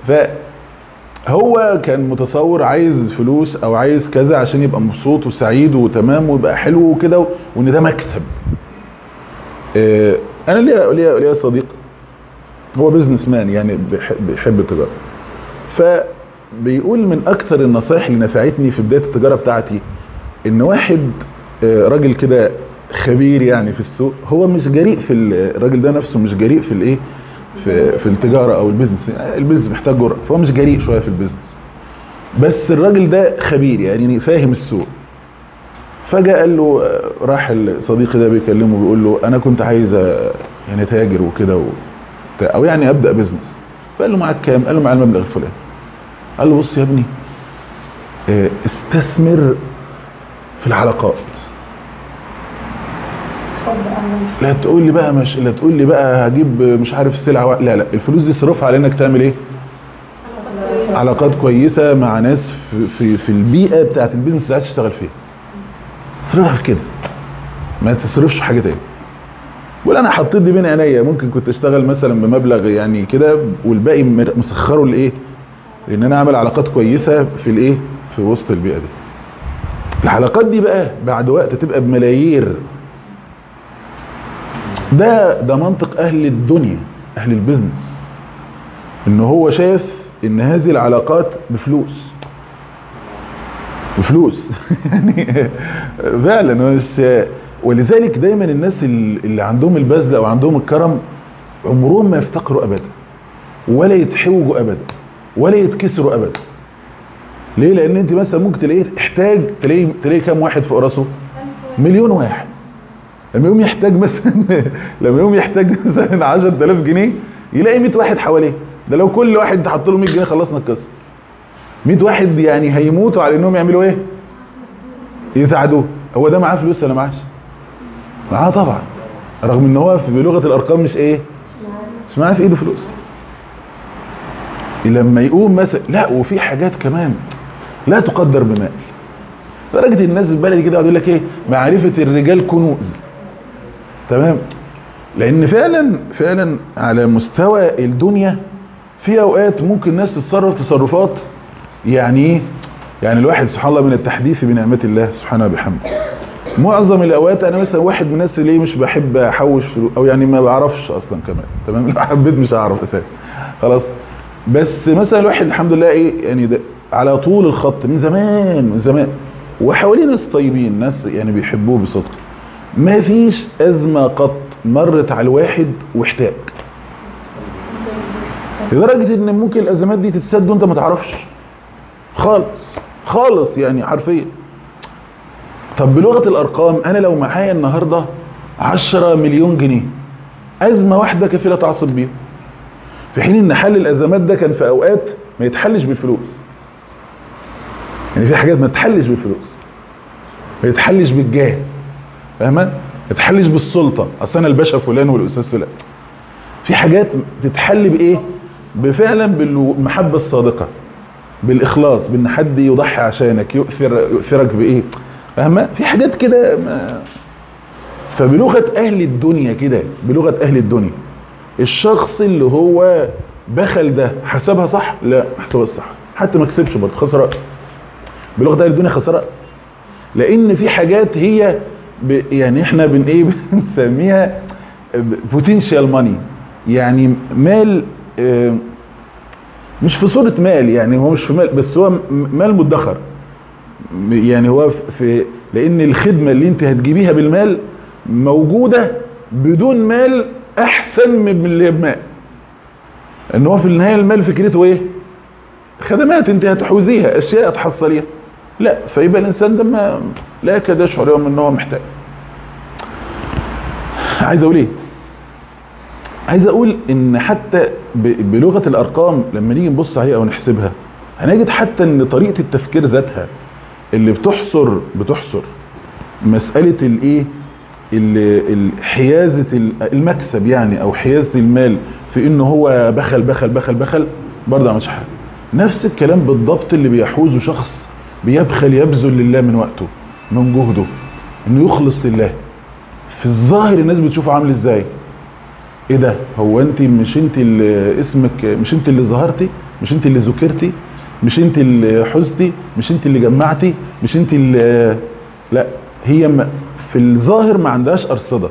فهو كان متصور عايز فلوس او عايز كذا عشان يبقى مبسوط وسعيد وتمام ويبقى حلو وكده وان ده مكسب آه، انا ليا ليا ليا صديق هو بيزنس مان يعني بيح- بيحب التجاره فبيقول من اكثر النصائح اللي نفعتني في بدايه التجاره بتاعتي ان واحد آه، راجل كده خبير يعني في السوق هو مش جريء في ال- الراجل ده نفسه مش جريء في الايه في في التجاره او البيزنس يعني البيزنس محتاج جرأة فهو مش جريء شويه في البيزنس بس الراجل ده خبير يعني فاهم السوق فجأة قال له آه، راح صديقي ده بيكلمه بيقول له انا كنت عايز آه، يعني تاجر وكده وبتاع، او يعني ابدا بزنس فقال له معاك كام قال له معايا المبلغ الفلاني قال له بص يا ابني آه، استثمر في العلاقات لا تقول لي بقى مش لا تقول لي بقى هجيب مش عارف سلعه و- لا لا الفلوس دي صرفها على انك تعمل ايه علاقات كويسه مع ناس في في, في البيئه بتاعت البيزنس اللي عايز تشتغل فيها صرفها في كده ما تصرفش في حاجه تاني ولا انا حطيت دي بين عينيا ممكن كنت اشتغل مثلا بمبلغ يعني كده والباقي مر- مسخره لايه لان انا اعمل علاقات كويسه في الايه في وسط البيئه دي العلاقات دي بقى بعد وقت تبقى بملايير ده ده منطق اهل الدنيا اهل البيزنس ان هو شايف ان هذه العلاقات بفلوس بفلوس يعني فعلا مش ولذلك دايما الناس اللي عندهم البذل او عندهم الكرم عمرهم ما يفتقروا ابدا ولا يتحوجوا ابدا ولا يتكسروا ابدا ليه لان انت مثلا ممكن تلاقيه احتاج تلاقيه تلاقي كام واحد فوق راسه مليون واحد لما يقوم يحتاج مثلا لما يقوم يحتاج مثلا 10000 جنيه يلاقي 100 واحد حواليه ده لو كل واحد حط له 100 جنيه خلصنا القصه 100 واحد يعني هيموتوا على انهم يعملوا ايه يساعدوه هو ده معاه فلوس ولا معاش معاه طبعا رغم ان هو في بلغه الارقام مش ايه مش معاه في ايده فلوس لما يقوم مثلا لا وفي حاجات كمان لا تقدر بمال درجه الناس البلدي كده يقول لك ايه معرفه الرجال كنوز تمام لان فعلا فعلا على مستوى الدنيا في اوقات ممكن الناس تتصرف تصرفات يعني ايه يعني الواحد سبحان الله من التحديث بنعمه الله سبحانه وبحمده معظم الاوقات انا مثلا واحد من الناس اللي مش بحب احوش فلوس او يعني ما بعرفش اصلا كمان تمام لو حبيت مش هعرف اساسا خلاص بس مثلا الواحد الحمد لله ايه يعني ده على طول الخط من زمان من زمان وحواليه ناس طيبين ناس يعني بيحبوه بصدق ما فيش ازمه قط مرت على الواحد واحتاج لدرجه ان ممكن الازمات دي تتسد وانت ما تعرفش خالص خالص يعني حرفيا طب بلغه الارقام انا لو معايا النهارده 10 مليون جنيه ازمه واحده كفيله تعصب بيها في حين ان حل الازمات ده كان في اوقات ما يتحلش بالفلوس يعني في حاجات ما تتحلش بالفلوس ما يتحلش بالجاه فاهمه ما يتحلش بالسلطه اصل انا الباشا فلان والاستاذ فلان في حاجات تتحل بايه بفعلا بالمحبه الصادقه بالاخلاص بان حد يضحي عشانك يؤثر يؤثرك بايه فاهمه في حاجات كده ما فبلغه اهل الدنيا كده بلغه اهل الدنيا الشخص اللي هو بخل ده حسبها صح لا ما حسبها صح حتى ما كسبش برضه خسر بلغه اهل الدنيا خسر لان في حاجات هي ب يعني احنا بن ايه بنسميها بوتنشال ماني يعني مال آه، مش في صورة مال يعني هو مش في مال بس هو م- مال مدخر م- يعني هو في لان الخدمة اللي انت هتجيبيها بالمال موجودة بدون مال احسن من اللي بمال ان هو في النهاية المال فكرته ايه خدمات انت هتحوزيها اشياء تحصليها لا فيبقى الانسان ده ما لا يكاد يشعر يوم ان هو محتاج عايز اقول ايه عايز اقول ان حتى ب- بلغة الارقام لما نيجي نبص عليها او نحسبها هنجد حتى ان طريقة التفكير ذاتها اللي بتحصر بتحصر مسألة الايه ال- ال- حيازة ال- المكسب يعني او حيازة المال في انه هو بخل بخل بخل بخل برضه ما عملش حاجة نفس الكلام بالضبط اللي بيحوزه شخص بيبخل يبذل لله من وقته من جهده انه يخلص لله في الظاهر الناس بتشوفه عامل ازاي ايه ده هو انت مش انت اللي اسمك مش انت اللي ظهرتي مش انت اللي ذكرتي مش انت اللي حزتي مش انت اللي جمعتي مش انت اللي لا هي ما في الظاهر ما عندهاش ارصده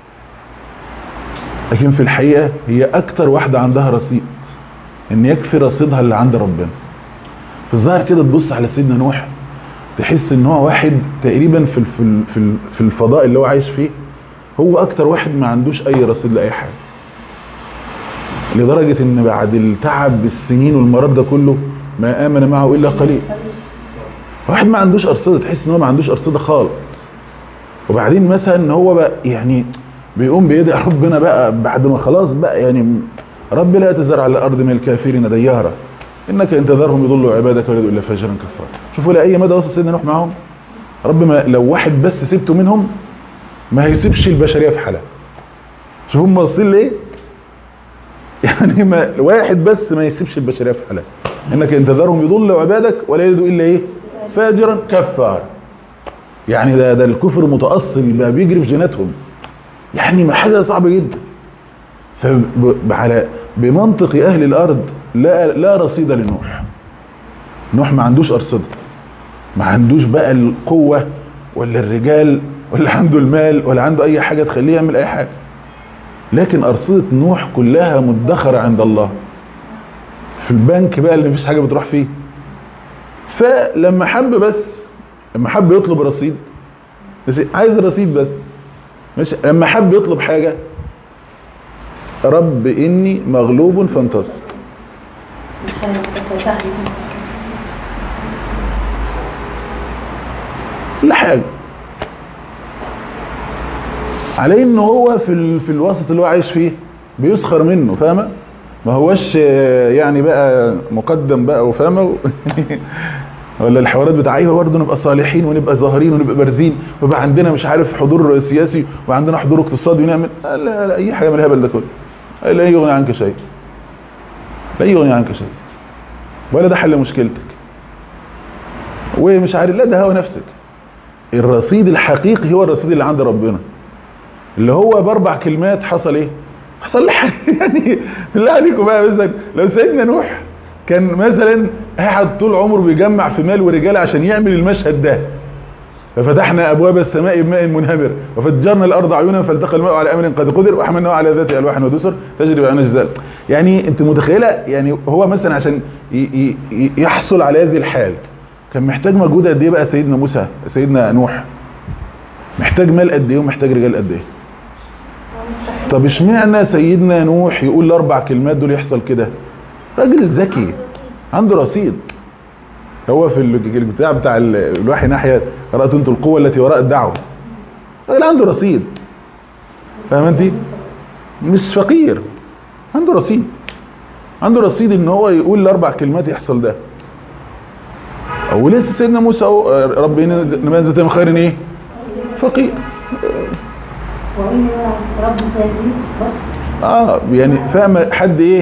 لكن في الحقيقه هي اكتر واحده عندها رصيد ان يكفي رصيدها اللي عند ربنا في الظاهر كده تبص على سيدنا نوح تحس ان هو واحد تقريبا في ال- في ال- في ال- في الفضاء اللي هو عايش فيه هو اكتر واحد ما عندوش اي رصيد لاي حاجه لدرجه ان بعد التعب بالسنين والمرض ده كله ما امن معه الا قليل واحد ما عندوش ارصده تحس ان هو ما عندوش ارصده خالص وبعدين مثلا ان هو بقى يعني بيقوم بيدعي ربنا بقى بعد ما خلاص بقى يعني رب لا تزرع على الارض من الكافرين ديارا انك ان تذرهم يضلوا عبادك ولا الا فاجرا كفارا شوفوا لاي مدى وصل سيدنا نوح معاهم رب ما لو واحد بس سبته منهم ما هيسيبش البشريه في حالها شوفوا هم واصلين ليه يعني ما واحد بس ما يسيبش البشريه في حالها انك ان تذرهم يضلوا عبادك ولا يلدوا الا ايه فاجرا كفارا يعني ده ده الكفر متاصل بقى بيجري في جيناتهم يعني ما حاجه صعبه جدا فعلى بمنطق اهل الارض لا لا رصيد لنوح نوح ما عندوش ارصده ما عندوش بقى القوه ولا الرجال ولا عنده المال ولا عنده اي حاجه تخليه يعمل اي حاجه لكن ارصده نوح كلها مدخره عند الله في البنك بقى اللي مفيش حاجه بتروح فيه فلما حب بس لما حب يطلب رصيد بس عايز رصيد بس مش لما حب يطلب حاجه رب اني مغلوب فانتصر كل حاجه عليه ان هو في ال... في الوسط اللي هو عايش فيه بيسخر منه فاهمه ما هوش آه، يعني بقى مقدم بقى وفاهمه ولا الحوارات بتاع ايوه برضه نبقى صالحين ونبقى ظاهرين ونبقى بارزين ويبقى عندنا مش عارف حضور سياسي وعندنا حضور اقتصادي ونعمل لا, لا, لا اي حاجه من الهبل ده كله لا يغني عنك شيء لا يغني عنك شيء ولا ده حل مشكلتك ومش عارف لا ده هو نفسك الرصيد الحقيقي هو الرصيد اللي عند ربنا اللي هو باربع كلمات حصل ايه حصل لي حاجه يعني بالله عليكم بقى مثلا لو سيدنا نوح كان مثلا قاعد طول عمره بيجمع في مال ورجال عشان يعمل المشهد ده ففتحنا ابواب السماء بماء منهمر وفجرنا الارض عيونا فالتقى الماء على امر قد قدر وحملناه على ذات الواح ودسر تجري بعين الجزال يعني انت متخيله يعني هو مثلا عشان ي- ي- ي- يحصل على هذه الحال كان محتاج مجهود قد ايه بقى سيدنا موسى سيدنا نوح محتاج مال قد ايه ومحتاج رجال قد ايه طب اشمعنى سيدنا نوح يقول الاربع كلمات دول يحصل كده راجل ذكي عنده رصيد هو في ال- البتاع بتاع ال- الوحي ناحيه قرات انتوا القوه التي وراء الدعوه راجل عنده رصيد فاهم انت مش فقير عنده رصيد عنده رصيد ان هو يقول الاربع كلمات يحصل ده او لسه سيدنا موسى أهو، آه، رب انما انزلت من خير ايه فقير وإن رب سيدي بس اه يعني فاهم حد ايه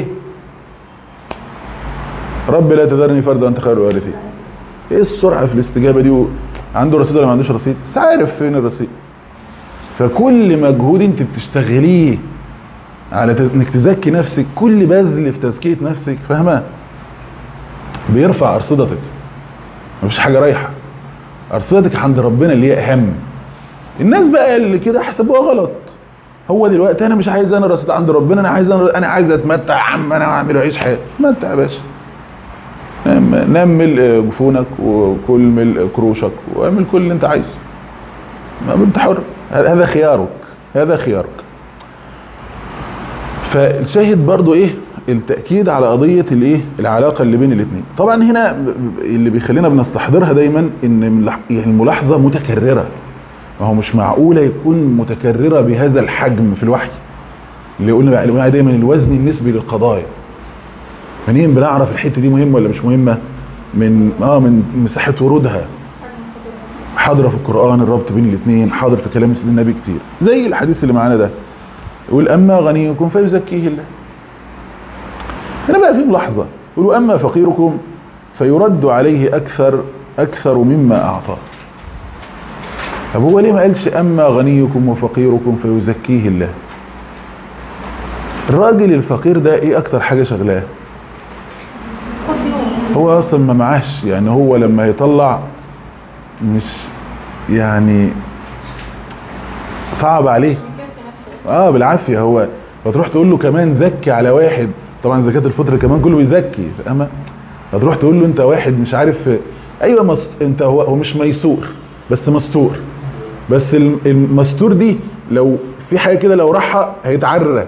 رب لا تذرني فردا وانت خير الوارثين ايه السرعه في الاستجابه دي و- عنده رصيد ولا ما عندوش رصيد بس عارف فين الرصيد فكل مجهود انت بتشتغليه على ت- انك تزكي نفسك كل بذل في تزكيه نفسك فاهمه بيرفع ارصدتك مفيش حاجه رايحه ارصدتك عند ربنا اللي هي اهم الناس بقى اللي كده حسبوها غلط هو دلوقتي انا مش عايز انا رصيد عند ربنا انا عايز انا, أنا عايز اتمتع يا عم انا اعمل اعيش حياتي اتمتع يا باشا نام نام ملء جفونك وكل ملء كروشك واعمل كل اللي انت عايزه ما انت حر هذا خيارك هذا خيارك فالشاهد برضو ايه التأكيد على قضية الايه العلاقة اللي بين الاثنين طبعا هنا ب- ب- اللي بيخلينا بنستحضرها دايما ان ملاح- يعني الملاحظة متكررة ما هو مش معقولة يكون متكررة بهذا الحجم في الوحي اللي قلنا بقى اللي قلنا دايما الوزن النسبي للقضايا منين بنعرف الحتة دي مهمة ولا مش مهمة من اه من مساحة ورودها حاضرة في القرآن الربط بين الاثنين حاضر في كلام سيدنا النبي كتير زي الحديث اللي معانا ده يقول أما غنيكم فيزكيه الله هنا بقى في ملاحظة يقول أما فقيركم فيرد عليه أكثر أكثر مما أعطاه طب هو ليه ما قالش أما غنيكم وفقيركم فيزكيه الله الراجل الفقير ده ايه اكتر حاجة شغلاه هو اصلا ما معاش يعني هو لما يطلع مش يعني صعب عليه اه بالعافية هو فتروح تقول له كمان زكي على واحد طبعا زكاة الفطر كمان كله بيزكي فاهمة فتروح تقول له انت واحد مش عارف ايوه مست... انت هو هو مش ميسور بس مستور بس الم- المستور دي لو في حاجة كده لو راحها هيتعرى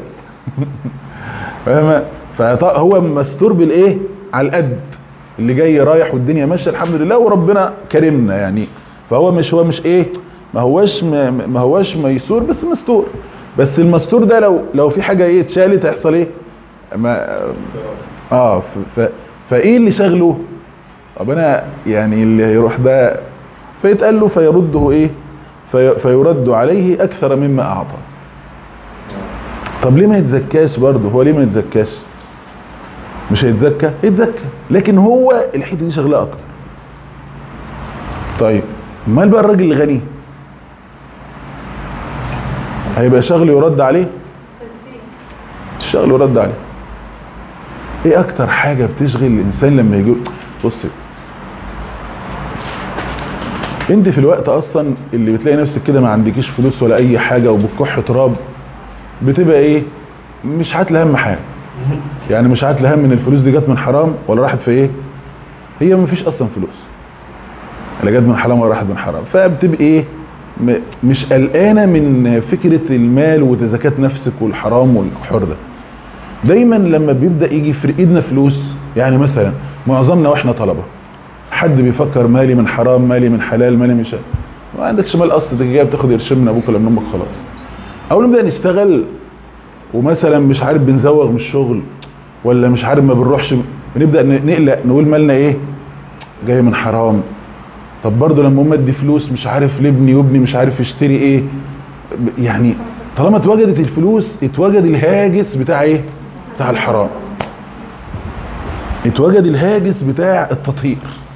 فاهمة فهو مستور بالايه على القد اللي جاي رايح والدنيا ماشيه الحمد لله وربنا كرمنا يعني فهو مش هو مش ايه ما هوش ما ما هوش ميسور بس مستور بس المستور ده لو لو في حاجه ايه اتشالت هيحصل ايه ما اه ف ف فايه اللي شغله طب انا يعني اللي هيروح ده فيتقال له فيرده ايه في فيرد عليه اكثر مما اعطى طب ليه ما يتزكاش برضه هو ليه ما يتزكاش مش هيتزكى يتزكى لكن هو الحته دي شغلاه اكتر طيب امال بقى الراجل الغني هيبقى شغله يرد عليه الشغل يرد عليه ايه اكتر حاجه بتشغل الانسان لما يجي بصي انت في الوقت اصلا اللي بتلاقي نفسك كده ما عندكيش فلوس ولا اي حاجه وبتكح تراب بتبقى ايه مش هاتل هم حاجه يعني مش هاتل هم ان الفلوس دي جت من حرام ولا راحت في ايه هي ما فيش اصلا فلوس لا جت من حرام ولا راحت من حرام فبتبقى ايه م- مش قلقانه من فكره المال وتزكاه نفسك والحرام والحر ده دايما لما بيبدا يجي في ايدنا فلوس يعني مثلا معظمنا واحنا طلبه حد بيفكر مالي من حرام مالي من حلال مالي من شيء ما عندكش مال اصلا انت جاي بتاخد قرشين من ابوك ولا من امك خلاص او نبدا نشتغل ومثلا مش عارف بنزوغ من الشغل ولا مش عارف ما بنروحش بنبدا ن- نقلق نقول مالنا ايه جاي من حرام طب برضه لما امي ادي فلوس مش عارف لابني وابني مش عارف يشتري ايه ب- يعني طالما اتوجدت الفلوس اتوجد الهاجس بتاع ايه بتاع الحرام اتوجد الهاجس بتاع التطهير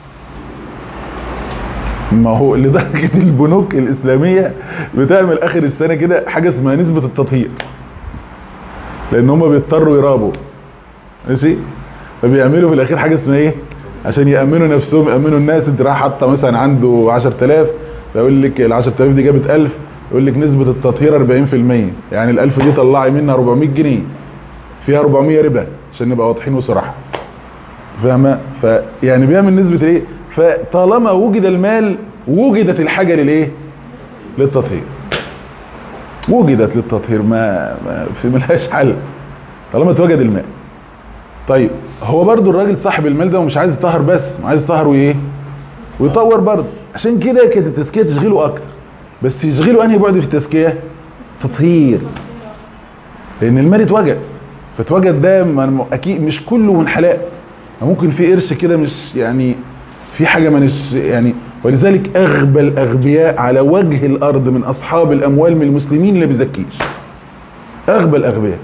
ما هو لدرجة البنوك الإسلامية بتعمل آخر السنة كده حاجة اسمها نسبة التطهير لأن هم بيضطروا يرابوا ماشي فبيعملوا في الأخير حاجة اسمها إيه عشان يأمنوا نفسهم يأمنوا الناس انت رايح حاطة مثلا عنده 10000 فيقول لك ال 10000 دي جابت 1000 يقول لك نسبة التطهير 40% يعني ال 1000 دي طلعي منها 400 جنيه فيها 400 ربا عشان نبقى واضحين وصراحة فاهمة فيعني بيعمل نسبة ايه فطالما وجد المال وجدت الحاجة للايه للتطهير وجدت للتطهير ما, ما في ملهاش حل طالما اتوجد المال طيب هو برضو الراجل صاحب المال ده ومش عايز يطهر بس عايز يطهر وايه ويطور برضو عشان كده كانت التزكيه تشغله اكتر بس يشغله انهي بعد في التزكيه تطهير لان المال اتوجد فاتوجد ده ما- اكيد مش كله من حلال ممكن في قرش كده مش يعني في حاجه مش يعني ولذلك اغبى الاغبياء على وجه الارض من اصحاب الاموال من المسلمين اللي بيزكيش اغبى الاغبياء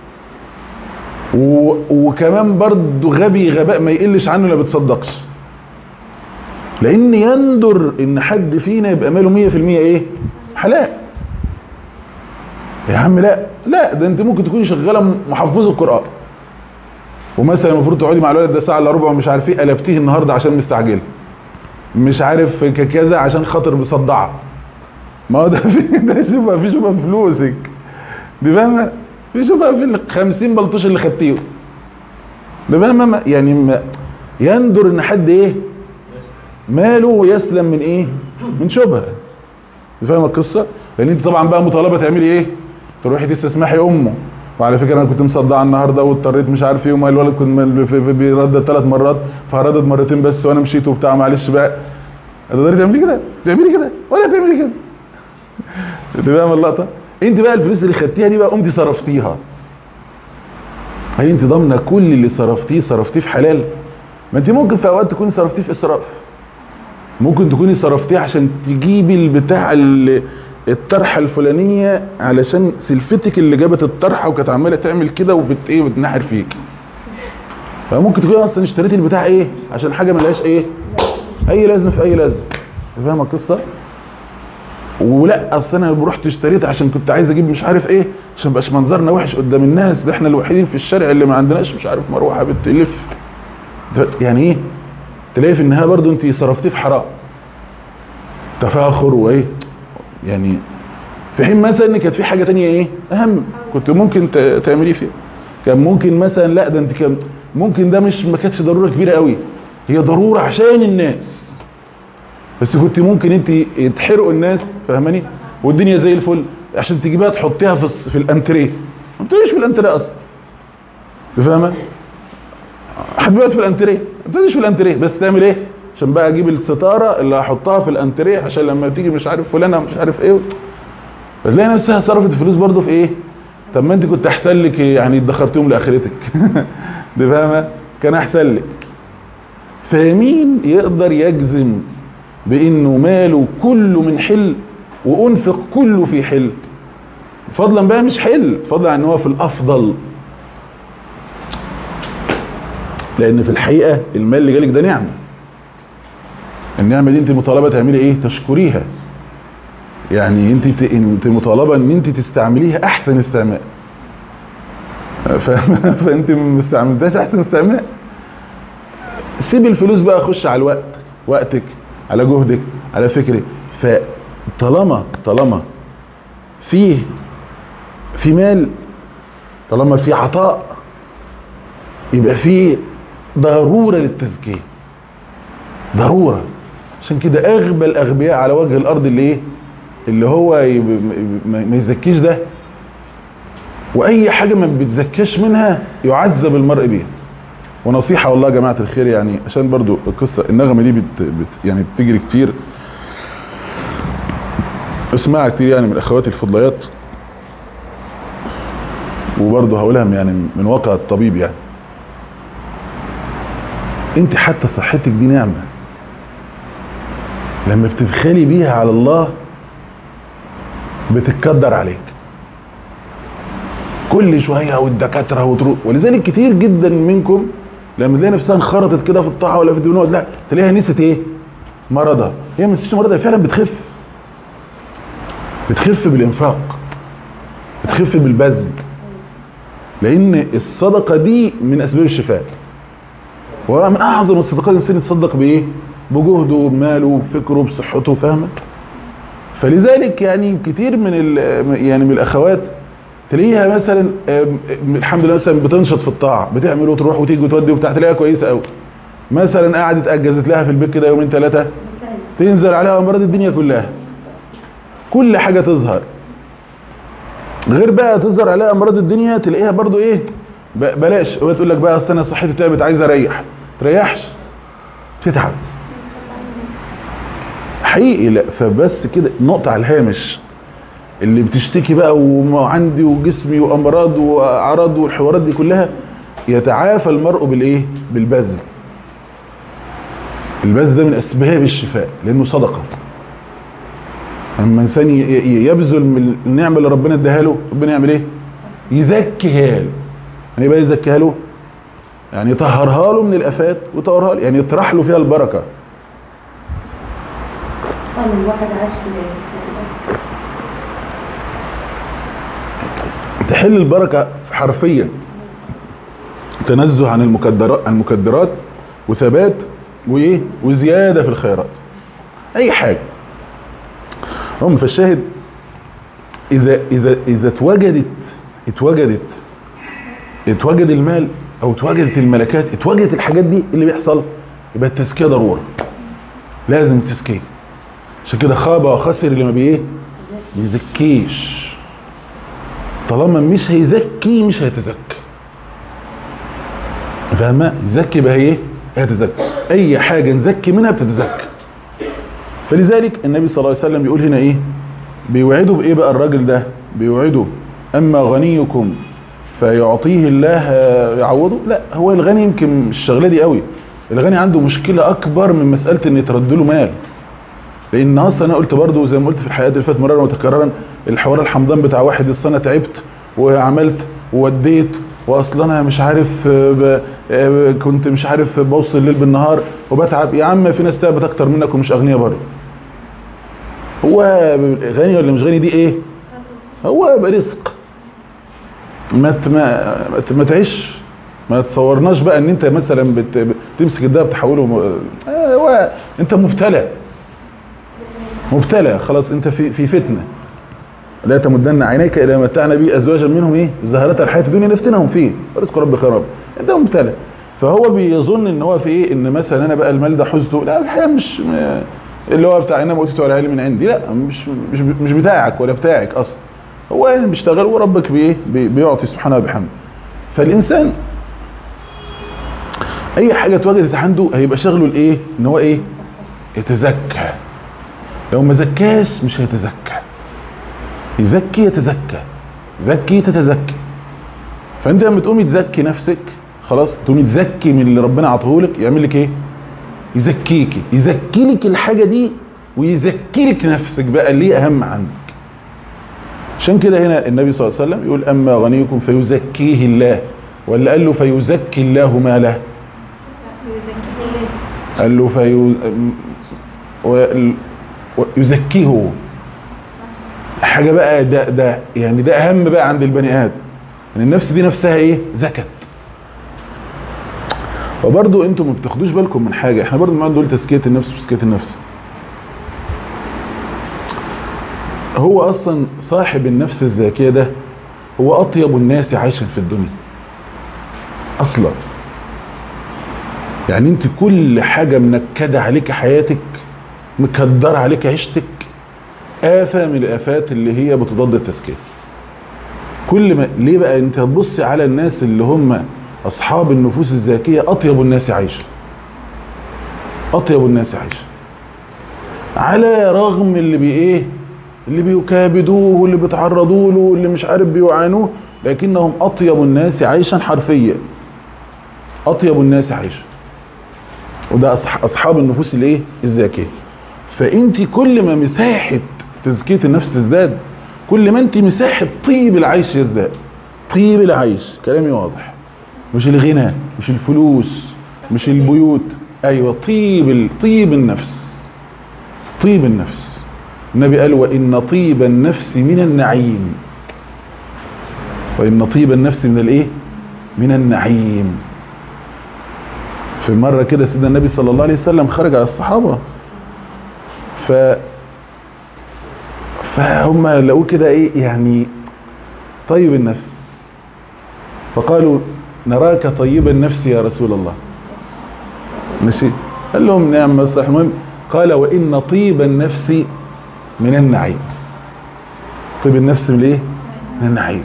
و... وكمان برضه غبي غباء ما يقلش عنه لا بتصدقش لان يندر ان حد فينا يبقى ماله 100% ايه حلال يا عم لا لا ده انت ممكن تكوني شغاله محفظه القران ومثلا المفروض تقعدي مع الولد ده ساعه الا ربع ومش عارف ايه قلبتيه النهارده عشان مستعجله مش عارف ك- كذا عشان خاطر مصدعه ما هو ده في ده شوفها في شوفها في فلوسك دي فاهمه في شوفها في ال 50 بلطوش اللي خدتيه ده فاهمه ما- يعني ما يندر ان حد ايه ماله يسلم من ايه من شبهه فاهم القصه لان انت طبعا بقى مطالبه تعملي ايه تروحي تستسمحي امه وعلى فكره انا كنت مصدعه النهارده واضطريت مش عارف ايه وما الولد كنت م- في- في- بيردد ثلاث مرات فردد مرتين بس وانا مشيت وبتاع معلش بقى تقدري تعملي كده تعملي كده ولا تعملي كده انت فاهم اللقطه انت بقى الفلوس اللي خدتيها دي بقى قمتي صرفتيها هل انت ضامنه كل اللي صرفتيه صرفتيه في حلال ما انت ممكن في اوقات تكوني صرفتيه في اسراف ممكن تكوني صرفتيه عشان تجيبي البتاع ال- الطرحه الفلانيه علشان سلفتك اللي جابت الطرحه وكانت عماله تعمل كده وبت ايه بتنحر فيك فممكن تكوني اصلا اشتريتي البتاع ايه عشان حاجه ملهاش ايه اي لازم في اي لازم فاهمه القصه ولا اصل انا رحت اشتريت عشان كنت عايز اجيب مش عارف ايه عشان مبقاش منظرنا وحش قدام الناس ده احنا الوحيدين في الشارع اللي ما عندناش مش عارف مروحه بتلف يعني ايه تلاقي في النهايه برضو انت صرفتيه في حرام تفاخر وايه يعني في حين مثلا ان كانت في حاجه تانية ايه اهم كنت ممكن ت- تعمليه فيها كان ممكن مثلا لا ده انت كان ممكن ده مش ما كانتش ضروره كبيره قوي هي ضروره عشان الناس بس كنت ممكن انت تحرقوا الناس فاهماني والدنيا زي الفل عشان تجيبها تحطيها في الس- في الانتريه ما بتقوليش في الانتريه اصلا فاهمه حبيبات في الانتريه ما بتقوليش في الانتريه بس تعمل ايه عشان بقى اجيب الستاره اللي هحطها في الانتريه عشان لما تيجي مش عارف فلانه مش عارف ايه فتلاقي نفسها صرفت الفلوس برضه في ايه طب ما انت كنت احسن لك يعني ادخرتيهم لاخرتك دي فاهمه كان احسن لك فمين يقدر يجزم بانه ماله كله من حل وانفق كله في حل فضلا بقى مش حل فضلا عن ان هو في الافضل لان في الحقيقه المال اللي جالك ده نعمه النعمه دي انت مطالبه تعملي ايه تشكريها يعني انت ت- انت مطالبه ان انت تستعمليها احسن استعمال فاهم فانت ما استعملتهاش احسن استعمال سيب الفلوس بقى خش على الوقت وقتك على جهدك على فكرك فطالما طالما فيه في مال طالما في عطاء يبقى فيه ضرورة للتزكية ضرورة عشان كده اغبى الاغبياء على وجه الارض اللي ايه اللي هو يب- ما ما يزكيش ده واي حاجة ما بتزكاش منها يعذب المرء بيها ونصيحة والله يا جماعة الخير يعني عشان برضو القصة النغمة دي بت بت يعني بتجري كتير اسمعها كتير يعني من اخواتي الفضليات وبرضه هقولها من- يعني من واقع الطبيب يعني انت حتى صحتك دي نعمة لما بتبخلي بيها على الله بتتكدر عليك كل شويه والدكاتره وتروح ولذلك كتير جدا منكم لما تلاقي نفسها انخرطت كده في الطاعه ولا في الدنيا لا تلاقيها نسيت ايه مرضها هي ما نسيتش مرضها هي فعلا بتخف بتخف بالانفاق بتخف بالبذل لان الصدقه دي من اسباب الشفاء ومن اعظم الصدقات الانسان يتصدق بايه بجهده بماله بفكره بصحته فاهمه فلذلك يعني كتير من ال- يعني من الاخوات تلاقيها مثلا آم، آم، الحمد لله مثلا بتنشط في الطاعه بتعمل وتروح وتيجي وتودي وبتاع تلاقيها كويسه قوي مثلا قعدت اجزت لها في البيت كده يومين ثلاثه تنزل عليها امراض الدنيا كلها كل حاجه تظهر غير بقى تظهر عليها امراض الدنيا تلاقيها برضو ايه ب- بلاش هو تقول لك بقى اصل انا صحتي تعبت عايز اريح تريحش تتعب حقيقي لا فبس كده نقطة على الهامش اللي بتشتكي بقى وعندي وجسمي وامراض واعراض والحوارات دي كلها يتعافى المرء بالايه بالبذل البذل ده من اسباب الشفاء لانه صدقه اما انسان ي- ي- يبذل من النعمه اللي ربنا اداها له ربنا يعمل ايه يزكيها له يعني يبقى يزكيها له يعني يطهرها له من الافات ويطهرها له يعني يطرح له فيها البركه قال الواحد عاش في تحل البركة حرفيا تنزه عن المكدرات عن المكدرات وثبات وايه وزيادة في الخيرات اي حاجة هم فالشاهد اذا اذا اذا اتوجدت اتوجدت اتوجد المال او اتوجدت الملكات اتوجدت الحاجات دي اللي بيحصل يبقى التزكية ضرورة لازم تزكية عشان كده خاب وخسر اللي ما بيه يزكيش طالما مش هيزكي مش هيتزكى فاهمة يزكي بقى ايه هيتزكى اي حاجة نزكي منها بتتزكى فلذلك النبي صلى الله عليه وسلم بيقول هنا ايه بيوعده بايه بقى الراجل ده بيوعده اما غنيكم فيعطيه الله يعوضه لا هو الغني يمكن مش الشغله دي قوي الغني عنده مشكلة اكبر من مسألة ان يترد له مال لان اصلا انا قلت برضو زي ما قلت في الحلقات اللي فاتت مرارا وتكرارا الحوار الحمضان بتاع واحد اصل انا تعبت وعملت ووديت واصلا انا مش عارف ب... كنت مش عارف بوصل الليل بالنهار وبتعب يا عم في ناس تعبت اكتر منك ومش اغنياء برضه هو غني ولا مش غني دي ايه هو برزق ما ت- ما ما- ما تعيش ما تصورناش بقى ان انت مثلا بت... بتمسك الدهب تحوله م... آه، هو انت مبتلى مبتلى خلاص انت في في فتنه لا تمدن عينيك الى ما متعنا به ازواجا منهم ايه زهرة الحياه الدنيا نفتنهم فيه رزق رب خير رب انت مبتلى فهو بيظن ان هو في ايه ان مثلا انا بقى المال ده حزته لا الحقيقه مش م- اللي هو بتاع انما اوتيته على علم من عندي لا مش مش مش بتاعك ولا بتاعك اصلا هو يعني بيشتغل وربك بايه بي- بيعطي سبحانه وبحمده فالانسان اي حاجه اتوجدت عنده هيبقى شغله الايه ان هو ايه يتزكى لو ما زكاش مش هيتزكى يزكي يتزكى زكي تتزكي فانت لما تقومي تزكي نفسك خلاص تقومي تزكي من اللي ربنا عطاهولك يعمل لك ايه يزكيكي يزكي لك الحاجه دي ويزكي لك نفسك بقى اللي هي اهم عندك عشان كده هنا النبي صلى الله عليه وسلم يقول اما غنيكم فيزكيه الله ولا قال له فيزكي الله ماله قال له في ويزكيه هو حاجة بقى ده ده يعني ده أهم بقى عند البني آدم يعني النفس دي نفسها إيه زكت وبرضو انتوا ما بتاخدوش بالكم من حاجة احنا برضو ما دول تزكية النفس وتزكية النفس هو أصلا صاحب النفس الزاكية ده هو أطيب الناس عيشا في الدنيا أصلا يعني انت كل حاجة منكدة عليك حياتك مكدرة عليك عيشتك آفة من الآفات اللي هي بتضاد التزكية كل ما ليه بقى انت هتبص على الناس اللي هم أصحاب النفوس الزاكية أطيب الناس عيشا أطيب الناس عيشا على رغم اللي بي ايه اللي بيكابدوه واللي بيتعرضوا له واللي مش عارف بيعانوه لكنهم أطيب الناس عيشا حرفيا أطيب الناس عيشا وده أصح- أصحاب النفوس الايه الزاكية فانت كل ما مساحة تزكية النفس تزداد كل ما انت مساحة طيب العيش يزداد طيب العيش كلامي واضح مش الغنى مش الفلوس مش البيوت ايوه طيب ال- طيب النفس طيب النفس النبي قال وان طيب النفس من النعيم وان طيب النفس من الايه من النعيم في مرة كده سيدنا النبي صلى الله عليه وسلم خرج على الصحابة ف فهم لقوه كده ايه يعني طيب النفس فقالوا نراك طيب النفس يا رسول الله ماشي قال لهم نعم مصلح المهم قال وإن طيب النفس من النعيم طيب النفس من ايه من النعيم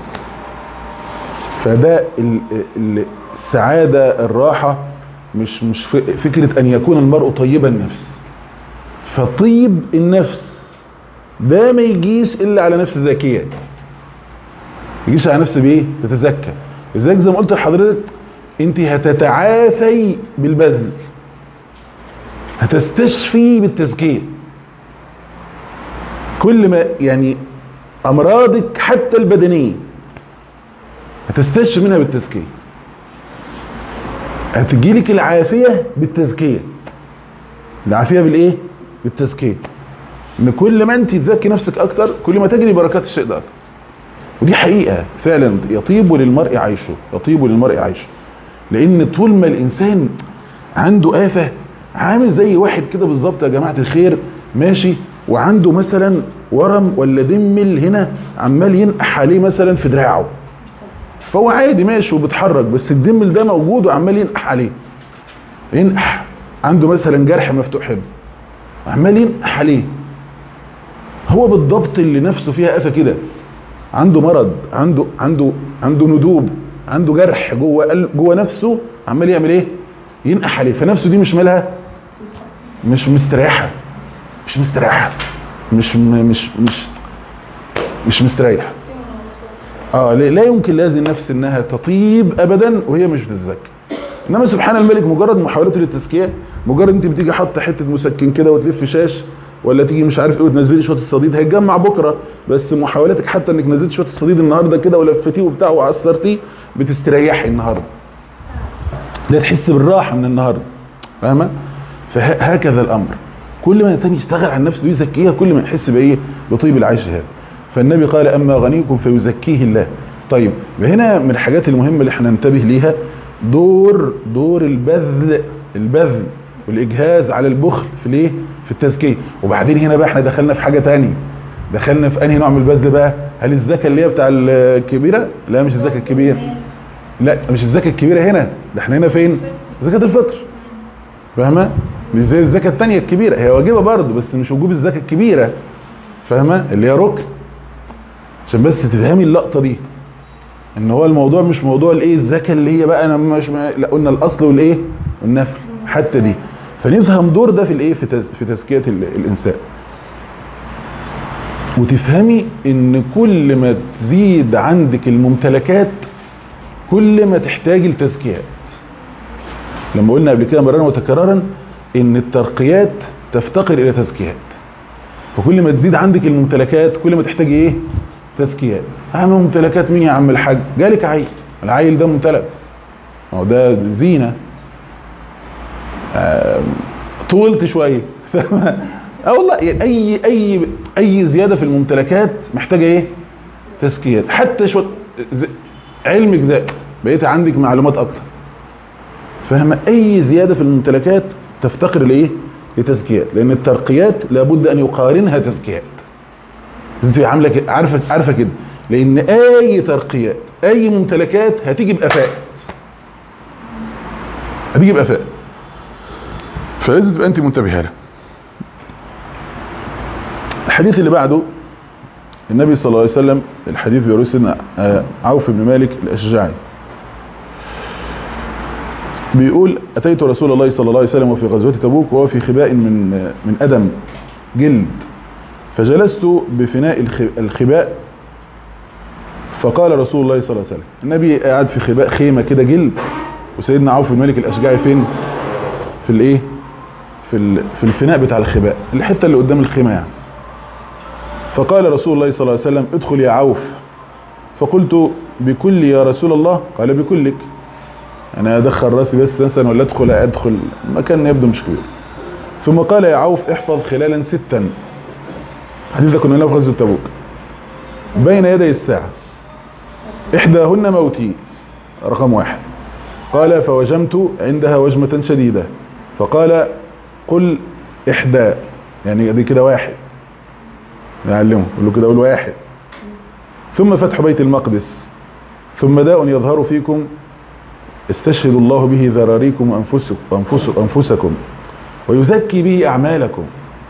فده ال- ال- السعادة الراحة مش مش ف- فكرة أن يكون المرء طيب النفس فطيب النفس ده ما يجيش الا على نفس زكيه يجيش على نفس بايه تتزكى ازيك زي ما قلت لحضرتك انت هتتعافي بالبذل هتستشفي بالتزكيه كل ما يعني امراضك حتى البدنيه هتستشفي منها بالتزكيه هتجيلك العافيه بالتزكيه العافيه بالايه بالتزكيه ان كل ما انت تزكي نفسك اكتر كل ما تجري بركات الشيء ده اكتر ودي حقيقه فعلا يطيب للمرء عيشه يطيب للمرء عيشه لان طول ما الانسان عنده آفة عامل زي واحد كده بالظبط يا جماعة الخير ماشي وعنده مثلا ورم ولا دمل هنا عمال ينقح عليه مثلا في دراعه فهو عادي ماشي وبيتحرك بس الدمل ده موجود وعمال ينقح عليه ينقح عنده مثلا جرح مفتوح هنا عمال ينقح عليه هو بالضبط اللي نفسه فيها آفة كده عنده مرض عنده عنده عنده ندوب عنده جرح جوه قلب جوه نفسه عمال يعمل ايه ينقح عليه فنفسه دي مش مالها مش مستريحه مش مستريحه مش م- مش مش مش مستريحه اه لا لا يمكن لهذه النفس انها تطيب ابدا وهي مش بتتزكى انما سبحان الملك مجرد محاولته للتزكيه مجرد انت بتيجي حاطه حته مسكن كده وتلف شاش ولا تيجي مش عارف ايه وتنزلي شويه الصديد هيتجمع بكره بس محاولتك حتى انك نزلت شويه الصديد النهارده كده ولفتيه وبتاع وعصرتيه بتستريحي النهارده لا تحس بالراحه من النهارده فاهمه فهكذا الامر كل ما الانسان يشتغل على نفسه ويزكيها كل ما يحس بايه بطيب العيش هذا فالنبي قال اما غنيكم فيزكيه الله طيب هنا من الحاجات المهمه اللي احنا ننتبه ليها دور دور البذل البذل والاجهاز على البخل في الايه في التزكيه وبعدين هنا بقى احنا دخلنا في حاجه تانية دخلنا في انهي نوع من البذل بقى هل الزكاه اللي هي بتاع الكبيره لا مش الزكاه الكبيره لا مش الزكاه الكبيره هنا ده احنا هنا فين زكاه الفطر فاهمه مش زي الزكاه الثانيه الكبيره هي واجبه برضه بس مش وجوب الزكاه الكبيره فاهمه اللي هي ركن عشان بس تفهمي اللقطه دي ان هو الموضوع مش موضوع الايه الزكاه اللي هي بقى انا مش لا قلنا الاصل والايه والنفل حتى دي فنفهم دور ده في الايه في تز... في تزكيه ال... الانسان وتفهمي ان كل ما تزيد عندك الممتلكات كل ما تحتاج لتزكيات لما قلنا قبل كده مرارا وتكرارا ان الترقيات تفتقر الى تزكيات فكل ما تزيد عندك الممتلكات كل ما تحتاج ايه تزكيات اهم ممتلكات مين يا عم الحاج جالك عيل العيل ده ممتلك هو ده زينه آم، طولت شويه اه والله اي اي اي زياده في الممتلكات محتاجه ايه تزكيات حتى شويه ز- علمك زاد بقيت عندك معلومات اكتر فاهمه اي زياده في الممتلكات تفتقر لايه لتزكيات لان الترقيات لابد ان يقارنها تزكيات لازم تبقى عامله كده عارفه عارفه كده لان اي ترقيات اي ممتلكات هتيجي بافات هتيجي بافات فلازم تبقى انت منتبهه لها الحديث اللي بعده النبي صلى الله عليه وسلم الحديث بيروي سيدنا آه، عوف بن مالك الاشجعي بيقول اتيت رسول الله صلى الله عليه وسلم وفي غزوه تبوك وهو في خباء من من ادم جلد فجلست بفناء الخ- الخباء فقال رسول الله صلى الله عليه وسلم النبي قاعد في خباء خيمه كده جلد وسيدنا عوف بن مالك الاشجعي فين في الايه في ال- في الفناء بتاع الخباء الحته اللي قدام الخيمه يعني فقال رسول الله صلى الله عليه وسلم ادخل يا عوف فقلت بكل يا رسول الله قال بكلك انا ادخل راسي بس مثلا ولا ادخل ادخل مكان يبدو مش كبير ثم قال يا عوف احفظ خلالا ستا حديث ده كنا في غزوه تبوك بين يدي الساعه احداهن موتي رقم واحد قال فوجمت عندها وجمة شديدة فقال قل احدى يعني دي كده واحد نعلمه يقول له كده قول واحد ثم فتح بيت المقدس ثم داء يظهر فيكم استشهد الله به ذراريكم وأنفسكم, وأنفس أنفسكم ويزكي به أعمالكم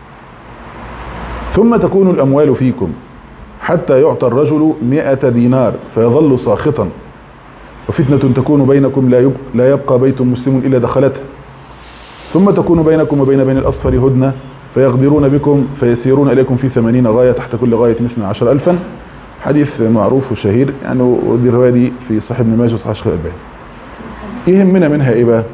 ثم تكون الأموال فيكم حتى يعطى الرجل مئة دينار فيظل ساخطا وفتنة تكون بينكم لا يبقى, لا يبقى بيت مسلم إلا دخلته ثم تكون بينكم وبين بين الأصفر هدنة فيغدرون بكم فيسيرون إليكم في ثمانين غاية تحت كل غاية مثنى عشر ألفا حديث معروف وشهير يعني ودي الرواية دي في صحيح ابن ماجه وصحيح الشيخ الألباني يهمنا منها إيه بقى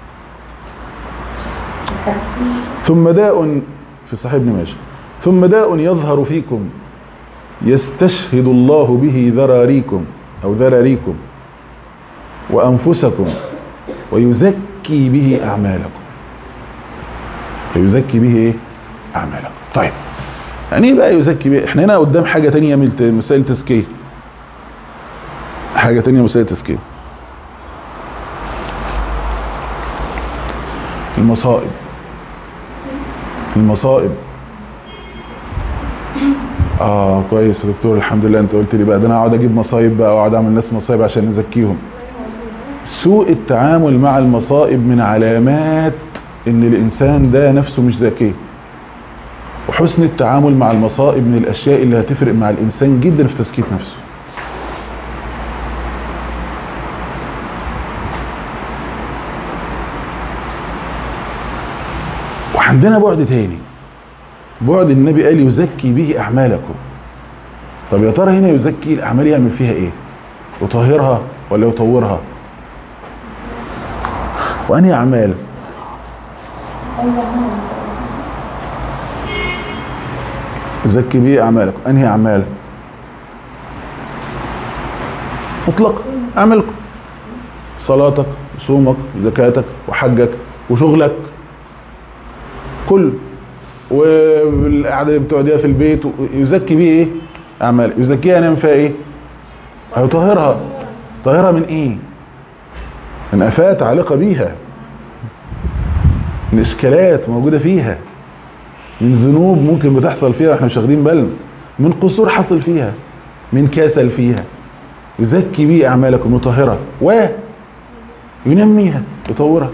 ثم داء في صحيح ابن ماجه ثم داء يظهر فيكم يستشهد الله به ذراريكم أو ذراريكم وأنفسكم ويزكي به أعمالكم ويزكي به إيه؟ أعمالكم طيب يعني ايه بقى يزكي به احنا هنا قدام حاجة تانية من مسائل تزكية حاجة تانية مسائل تزكية المصائب المصائب اه كويس يا دكتور الحمد لله انت قلت لي بقى ده انا اقعد اجيب مصايب بقى واقعد اعمل ناس مصايب عشان نزكيهم سوء التعامل مع المصائب من علامات ان الانسان ده نفسه مش ذكي وحسن التعامل مع المصائب من الاشياء اللي هتفرق مع الانسان جدا في تزكيه نفسه وعندنا بعد تاني بعد النبي قال يزكي به اعمالكم طب يا ترى هنا يزكي الاعمال يعمل فيها ايه يطهرها ولا يطورها وانهي اعمال زكي به اعمالكم انهي اعمال مطلق اعمالكم صلاتك صومك زكاتك وحجك وشغلك كله والقعده اللي بتقعديها في البيت يزكي بيه ايه اعمال يزكيها ينام فيها ايه هيطهرها طهرها من ايه من افات عالقه بيها من اشكالات موجوده فيها من ذنوب ممكن بتحصل فيها واحنا مش واخدين بالنا من قصور حصل فيها من كسل فيها يزكي بيه اعمالكم يطهرها و ينميها يطورها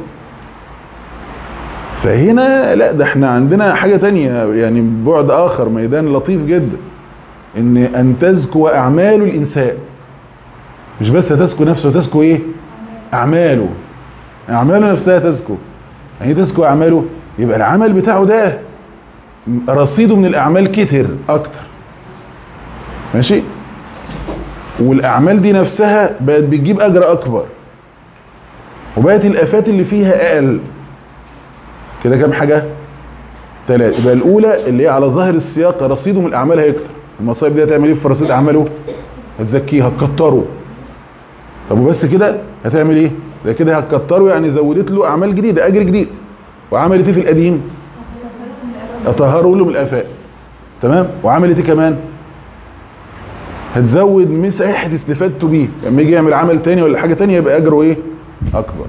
فهنا لا ده احنا عندنا حاجة تانية يعني بعد اخر ميدان لطيف جدا ان ان تزكو اعمال الانسان مش بس تزكو نفسه تزكو ايه اعماله اعماله نفسها تزكو يعني تزكو اعماله يبقى العمل بتاعه ده رصيده من الاعمال كتر اكتر ماشي والاعمال دي نفسها بقت بتجيب اجر اكبر وبقت الافات اللي فيها اقل كده كام حاجة ثلاثة يبقى الاولى اللي هي على ظاهر السياق رصيده من الاعمال هيكتر المصايب دي هتعمل ايه في رصيد اعماله هتزكيه هتكتره طب وبس كده هتعمل ايه ده كده هتكتره يعني زودت له اعمال جديدة اجر جديد وعملت ايه في القديم اطهره له من الافات تمام وعملت ايه كمان هتزود مساحة استفادته بيه لما يجي يعمل عمل تاني ولا حاجة تانية يبقى اجره ايه اكبر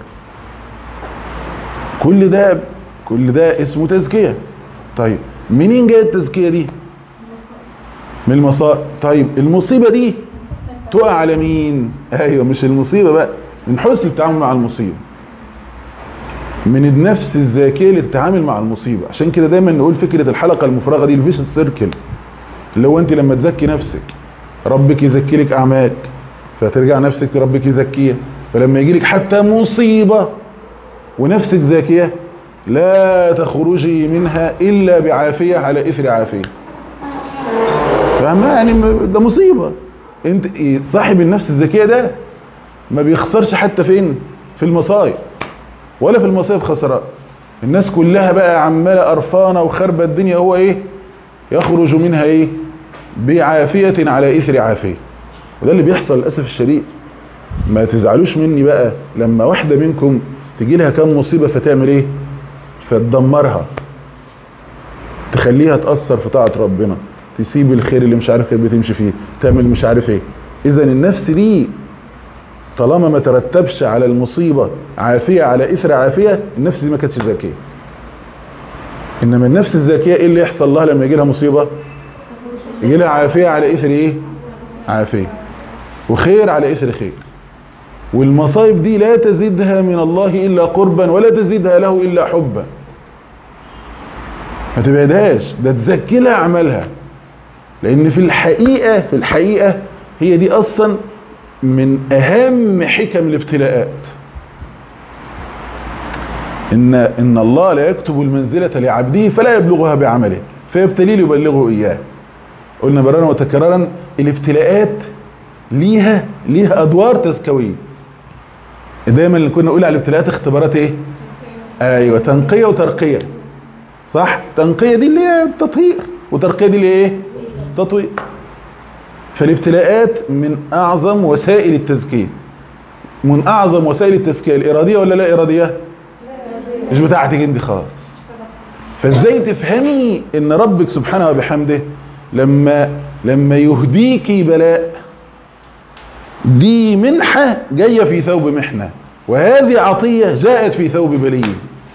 كل ده كل ده اسمه تزكية طيب منين جايه التزكية دي من المصائب طيب المصيبة دي تقع على مين ايوه مش المصيبة بقى من حسن التعامل مع المصيبة من النفس الذكية للتعامل مع المصيبة عشان كده دايما نقول فكرة الحلقة المفرغة دي الفيش السيركل اللي هو انت لما تزكي نفسك ربك يزكي لك اعمالك فترجع نفسك ربك يزكيها فلما يجي لك حتى مصيبة ونفسك زاكية لا تخرجي منها إلا بعافية على إثر عافية فاهمة يعني ده مصيبة انت صاحب النفس الذكية ده ما بيخسرش حتى فين في المصايب ولا في المصايب خسراء الناس كلها بقى عمالة قرفانة وخربة الدنيا هو ايه يخرج منها ايه بعافية على إثر عافية وده اللي بيحصل للأسف الشديد ما تزعلوش مني بقى لما واحدة منكم تجي لها كام مصيبة فتعمل ايه فتدمرها تخليها تأثر في طاعة ربنا تسيب الخير اللي مش عارف كانت بتمشي فيه تعمل مش عارف ايه اذا النفس دي طالما ما ترتبش على المصيبة عافية على اثر عافية النفس دي ما كانتش ذكية انما النفس الذكية ايه اللي يحصل لها لما يجي لها مصيبة يجي لها عافية على اثر ايه عافية وخير على اثر خير والمصايب دي لا تزيدها من الله إلا قربا ولا تزيدها له إلا حبا ما تبعدهاش ده تزكي لها أعمالها لأن في الحقيقة في الحقيقة هي دي أصلا من أهم حكم الابتلاءات ان ان الله لا يكتب المنزله لعبده فلا يبلغها بعمله فيبتليه ليبلغه اياه قلنا مرارا وتكرارا الابتلاءات ليها ليها ادوار تزكويه دايما اللي كنا نقول على الابتلاءات اختبارات ايه ايوه تنقيه وترقيه صح تنقيه دي اللي هي تطهير وترقيه دي اللي هي ايه تطوير فالابتلاءات من اعظم وسائل التزكيه من اعظم وسائل التزكيه الاراديه ولا لا اراديه مش بتاعتك انت خالص فازاي تفهمي ان ربك سبحانه وبحمده لما لما يهديكي بلاء دي منحة جاية في ثوب محنة وهذه عطية جاءت في ثوب بلية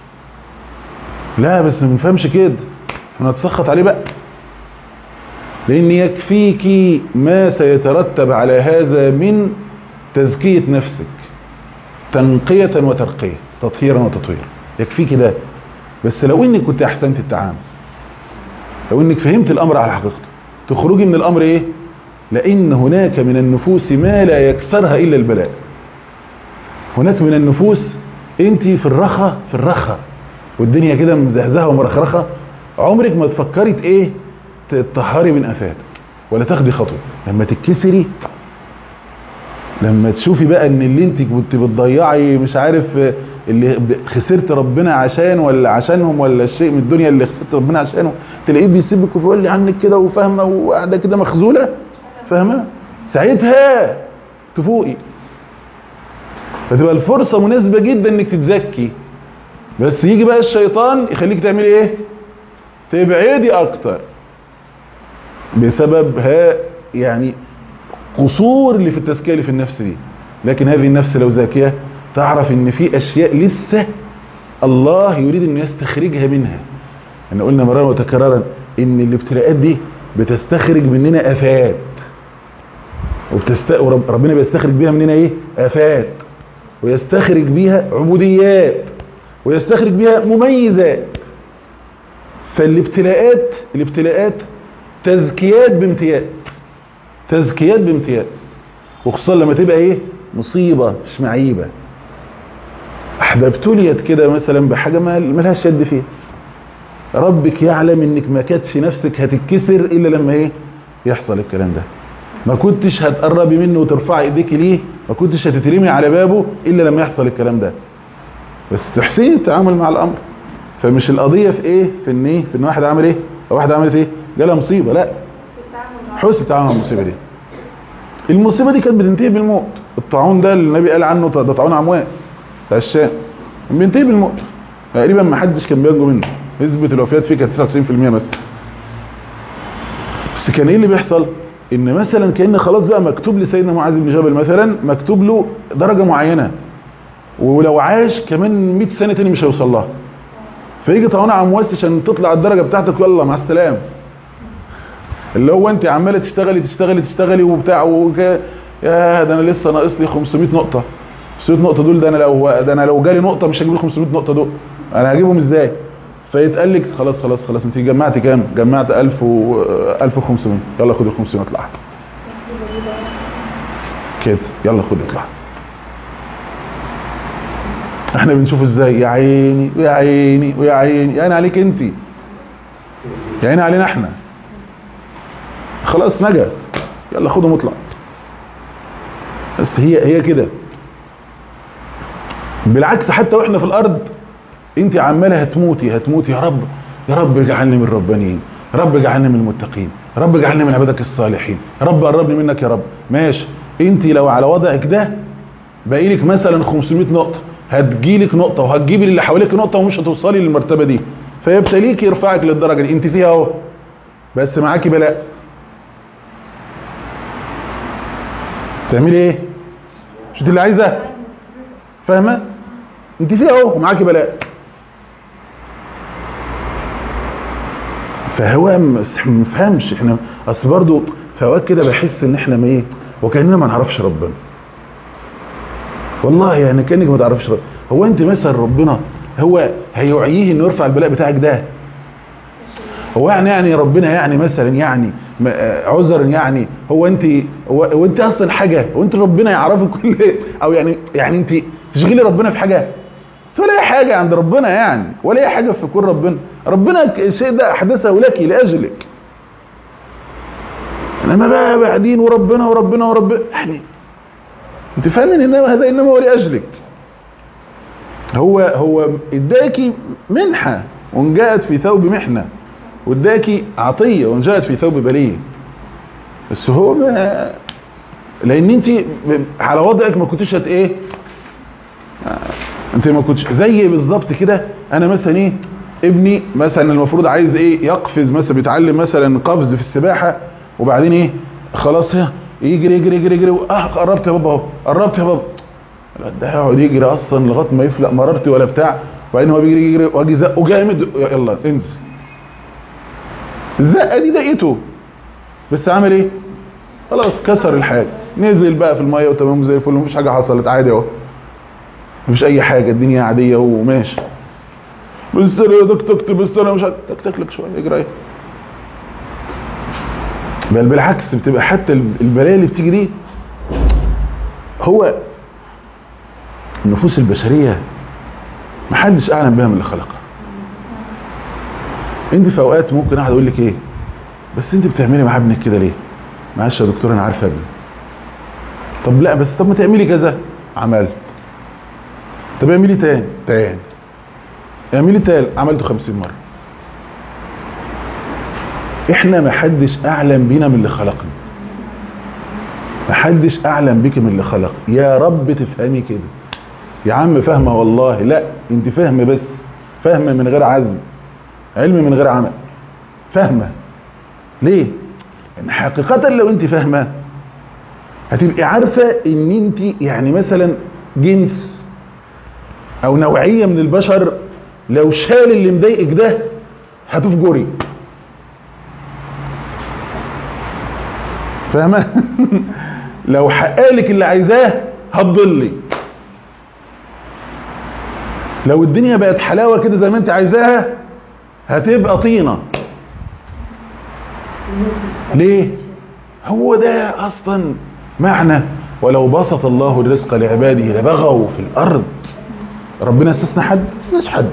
لا بس ما نفهمش كده احنا نتسخط عليه بقى لان يكفيك ما سيترتب على هذا من تزكية نفسك تنقية وترقية تطهيرا وتطويرا يكفيك ده بس لو انك كنت احسنت التعامل لو انك فهمت الامر على حقيقته تخرجي من الامر ايه لان هناك من النفوس ما لا يكسرها الا البلاء هناك من النفوس انت في الرخاء في الرخاء والدنيا كده مزهزهه ومرخرخه عمرك ما تفكري ت- ايه تطهري من افاتك ولا تاخدي خطوه لما تتكسري لما تشوفي بقى ان اللي انت كنت بتضيعي مش عارف آه، اللي ب- خسرت ربنا عشان ولا عشانهم ولا الشيء من الدنيا اللي خسرت ربنا عشانه تلاقيه بيسيبك وبيقول لي عنك كده وفاهمه وقاعده كده مخزوله فاهمه ساعتها تفوقي فتبقى الفرصه مناسبه جدا انك تتزكي بس يجي بقى الشيطان يخليك تعملي ايه تبعدي اكتر بسبب ها يعني قصور اللي في التزكيه اللي في النفس دي لكن هذه النفس لو زاكيه تعرف ان في اشياء لسه الله يريد ان يستخرجها منها احنا قلنا مرارا وتكرارا ان الابتلاءات دي بتستخرج مننا افات وبتست... ورب- ربنا بيستخرج بيها مننا ايه افات ويستخرج بيها عبوديات ويستخرج بيها مميزات فالابتلاءات الابتلاءات تزكيات بامتياز تزكيات بامتياز وخصوصا لما تبقى ايه مصيبة مش معيبة احدى ابتليت كده مثلا بحاجة ما ملهاش يد فيها ربك يعلم انك ما كانتش نفسك هتتكسر الا لما ايه يحصل الكلام ده ما كنتش هتقربي منه وترفعي ايديك ليه ما كنتش هتترمي على بابه الا لما يحصل الكلام ده بس تحسين التعامل مع الامر فمش القضيه في ايه في ان ايه في ان واحد عمل ايه او واحده عملت ايه جالها مصيبه لا حسن التعامل مع المصيبه دي المصيبه دي كانت بتنتهي بالموت الطاعون ده اللي النبي قال عنه ده طاعون عمواس بتاع الشام كان بينتهي بالموت تقريبا ما حدش كان بينجو منه نسبه الوفيات فيه كانت 99% مثلا بس كان ايه اللي بيحصل ان مثلا كان خلاص بقى مكتوب لسيدنا معاذ بن جبل مثلا مكتوب له درجه معينه ولو عاش كمان 100 سنه تاني مش هيوصل لها فيجي طاعون عمواس عشان تطلع الدرجه بتاعتك يلا مع السلامه اللي هو انت عماله تشتغلي تشتغلي تشتغلي وبتاع وك... يا ده انا لسه ناقص لي 500 نقطه 500 نقطه دول ده انا لو ده انا لو جالي نقطه مش هجيب ال 500 نقطه دول انا هجيبهم ازاي فيتقال لك خلاص خلاص خلاص انت جمعتي كام جمعت 1000 و 1500 يلا خدي ال 500 اطلع كده يلا خد اطلع احنا بنشوف ازاي يا عيني ويا عيني ويا عيني يا عيني عليك انت يا عيني علينا احنا خلاص نجا يلا خده مطلع بس هي هي كده بالعكس حتى واحنا في الارض انت عماله هتموتي هتموتي يا رب يا رب اجعلني من الربانيين يا رب اجعلني من المتقين يا رب اجعلني من عبادك الصالحين يا رب قربني منك يا رب ماشي انت لو على وضعك ده باقي لك مثلا 500 نقطه هتجيلك نقطه وهتجيبي اللي حواليك نقطه ومش هتوصلي للمرتبه دي فيبتليك يرفعك للدرجه دي انت فيها اهو بس معاكي بلاء تعملي ايه مش دي اللي عايزه فاهمه انت فيها اهو ومعاكي بلاء فهو ما فهمش احنا اصل برضه في اوقات كده بحس ان احنا ما ايه وكاننا ما نعرفش ربنا والله يعني كانك ما تعرفش ربنا هو انت مثلا ربنا هو هيعيه انه يرفع البلاء بتاعك ده هو يعني يعني ربنا يعني مثلا يعني م- آه، عذرا يعني هو انت هو, هو انت اصلا حاجه هو انت ربنا يعرفك كل او يعني يعني انت تشغلي ربنا في حاجه ولا اي حاجه عند ربنا يعني ولا اي حاجه في كون ربنا ربنا الشيء ده احدثه لك لاجلك انما بقى بعدين وربنا وربنا وربنا يعني انت فاهم ان انما هذا انما هو لاجلك هو هو اداكي منحه وان جاءت في ثوب محنه واداكي عطيه وان جاءت في ثوب بليه بس هو ما لان انت على وضعك ما كنتش هت ايه انت ما كنتش زي بالظبط كده انا مثلا ايه ابني مثلا المفروض عايز ايه يقفز مثلا بيتعلم مثلا قفز في السباحه وبعدين ايه خلاص ها يجري يجري يجري يجري اه قربت يا بابا اهو قربت يا بابا لا ده هيقعد يجري اصلا لغايه ما يفلق مرارتي ولا بتاع وبعدين هو بيجري يجري واجي زقه جامد يلا انزل الزقه دي ضايقته بس عمل ايه خلاص كسر الحاجه نزل بقى في الميه وتمام زي الفل مفيش حاجه حصلت عادي اهو مفيش اي حاجه الدنيا عاديه وماشي بس انا يا دكتور بس انا مش عارف تك تك لك شويه اجري بل بالعكس بتبقى حتى البلايا اللي بتيجي دي هو النفوس البشريه محدش اعلم بها من اللي خلقها انت في اوقات ممكن احد يقول لك ايه بس انت بتعملي مع ابنك كده ليه معلش يا دكتور انا عارفه ابني طب لا بس طب ما تعملي كذا عملت طب اعملي تاني تاني اعملي تالت عملته خمسين مرة احنا ما حدش اعلم بينا من اللي خلقنا ما حدش اعلم بك من اللي خلق يا رب تفهمي كده يا عم فاهمه والله لا انت فاهمه بس فاهمه من غير عزم علم من غير عمل فاهمه ليه ان حقيقه لو انت فاهمه هتبقي عارفه ان انت يعني مثلا جنس او نوعيه من البشر لو شال اللي مضايقك ده هتفجري فاهمه لو حقالك اللي عايزاه هتضلي لو الدنيا بقت حلاوه كده زي ما انت عايزاها هتبقى طينه ليه هو ده اصلا معنى ولو بسط الله الرزق لعباده لبغوا في الارض ربنا استثنى حد استثناش حد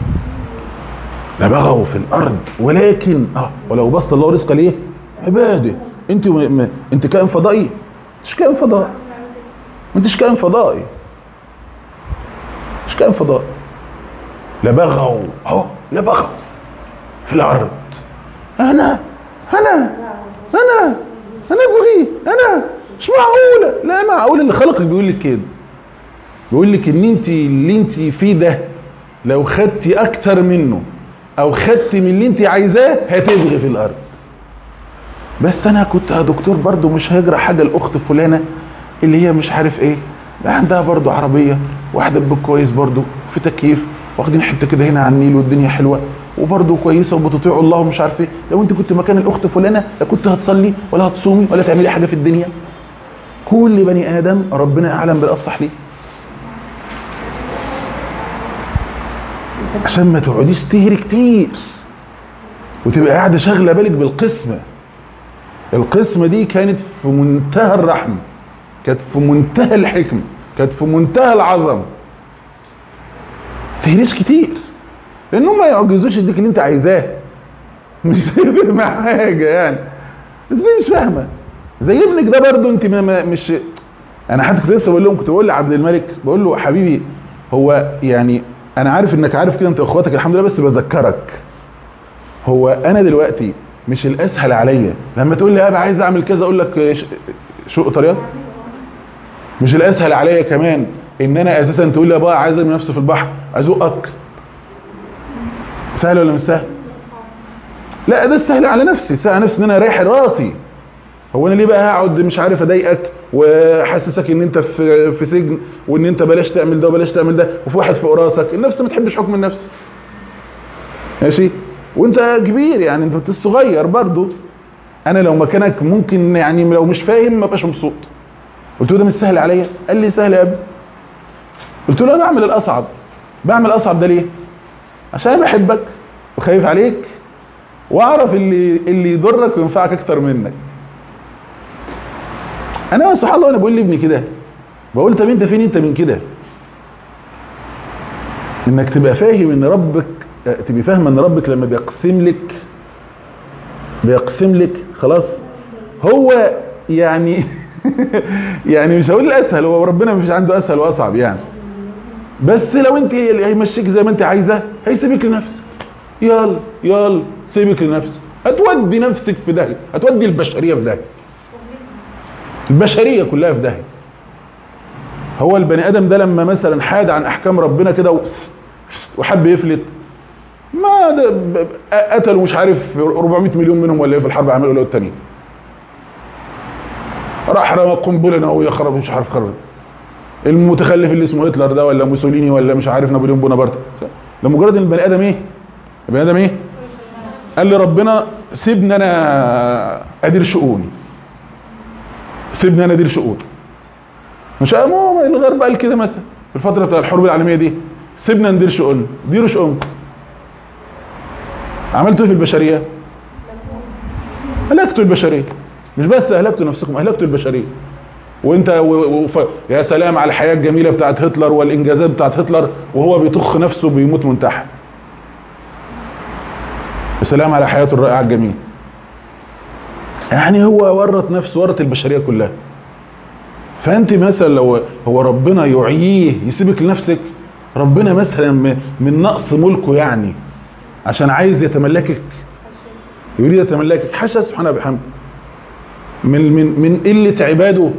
لبغوا في الارض ولكن اه ولو بسط الله رزق ليه عباده انت م... انت كائن فضائي مش كائن فضائي ما انتش كائن فضائي مش كائن فضائي لبغوا اهو لبغوا في الارض انا انا انا انا ابغي انا مش معقوله لا معقول اللي خلقك بيقول لك كده بيقول لك ان انت اللي انت فيه ده لو خدتي اكتر منه او خدتي من اللي انت عايزاه هتبغي في الارض بس انا كنت يا دكتور برضو مش هجرى حاجه الاخت فلانه اللي هي مش عارف ايه ده عندها برضو عربيه واحده بيت كويس برضو في تكييف واخدين حته كده هنا على النيل والدنيا حلوه وبرضو كويسه وبتطيعوا الله ومش عارف ايه لو انت كنت مكان الاخت فلانه لا كنت هتصلي ولا هتصومي ولا تعملي حاجه في الدنيا كل بني ادم ربنا اعلم بالاصح ليه عشان ما تقعديش تهري كتير وتبقى قاعده شاغله بالك بالقسمه القسمه دي كانت في منتهى الرحمه كانت في منتهى الحكمه كانت في منتهى العظمه تهريش كتير لانهم ما يعجزوش يديك اللي انت عايزاه مش فاهم حاجه يعني بس دي مش فاهمه زي ابنك ده برضه انت ما ما مش انا حتى كنت لسه بقول لهم كنت بقول لعبد الملك بقول له حبيبي هو يعني انا عارف انك عارف كده انت واخواتك الحمد لله بس بذكرك هو انا دلوقتي مش الاسهل عليا لما تقول لي ابا عايز اعمل كذا اقول لك شو طريقه مش الاسهل عليا كمان ان انا اساسا تقول لي يا بابا عايز ارمي نفسي في البحر ازقك سهل ولا مش سهل لا ده السهل على نفسي سهل على نفسي ان انا رايح راسي هو انا ليه بقى هقعد مش عارف اضايقك واحسسك ان انت في في سجن وان انت بلاش تعمل ده وبلاش تعمل ده وفي واحد فوق راسك النفس ما تحبش حكم النفس ماشي وانت كبير يعني انت صغير برضو انا لو مكانك ممكن يعني لو مش فاهم ما بقاش مبسوط قلت له ده مش سهل عليا قال لي سهل يا ابني قلت له انا بعمل الاصعب بعمل الاصعب ده ليه عشان انا بحبك وخايف عليك واعرف اللي اللي يضرك وينفعك اكتر منك انا سبحان الله وانا بقول لابني كده بقول طب انت فين انت من كده انك تبقى فاهم ان ربك تبقى فاهم ان ربك لما بيقسم لك بيقسم لك خلاص هو يعني يعني مش هقول الاسهل هو ربنا مفيش عنده اسهل واصعب يعني بس لو انت هيمشيك زي ما انت عايزه هيسيبك لنفسك يلا يلا سيبك لنفسك هتودي نفسك في داهيه هتودي البشريه في داهيه البشريه كلها في داهيه هو البني ادم ده لما مثلا حاد عن احكام ربنا كده و- وحب يفلت ما ده ب- قتلوا مش عارف 400 مليون منهم ولا ايه في الحرب العالميه الاولى والثانيه راح رمى قنبله نوويه خرب مش عارف خرب المتخلف اللي اسمه هتلر ده ولا موسوليني ولا مش عارف نابليون بونابرت لمجرد ان البني ادم ايه البني ادم ايه قال لي ربنا سيبني انا ادير شؤوني سيبني انا ادير شؤوني مش مو الغرب قال كده مثلا في الفتره بتاع الحروب العالميه دي سيبنا ندير شؤوننا ديروا شؤونكم عملتوا ايه في البشريه هلكتوا البشريه مش بس اهلكتوا نفسكم اهلكتوا البشريه وانت و... و... ف... يا سلام على الحياه الجميله بتاعت هتلر والانجازات بتاعت هتلر وهو بيطخ نفسه بيموت منتحر يا سلام على حياته الرائعه الجميله يعني هو ورط نفسه ورط البشريه كلها فانت مثلا لو هو ربنا يعيه يسيبك لنفسك ربنا مثلا م- من نقص ملكه يعني عشان عايز يتملكك يريد يتملكك حاشا سبحانه بحمده من من من قله عباده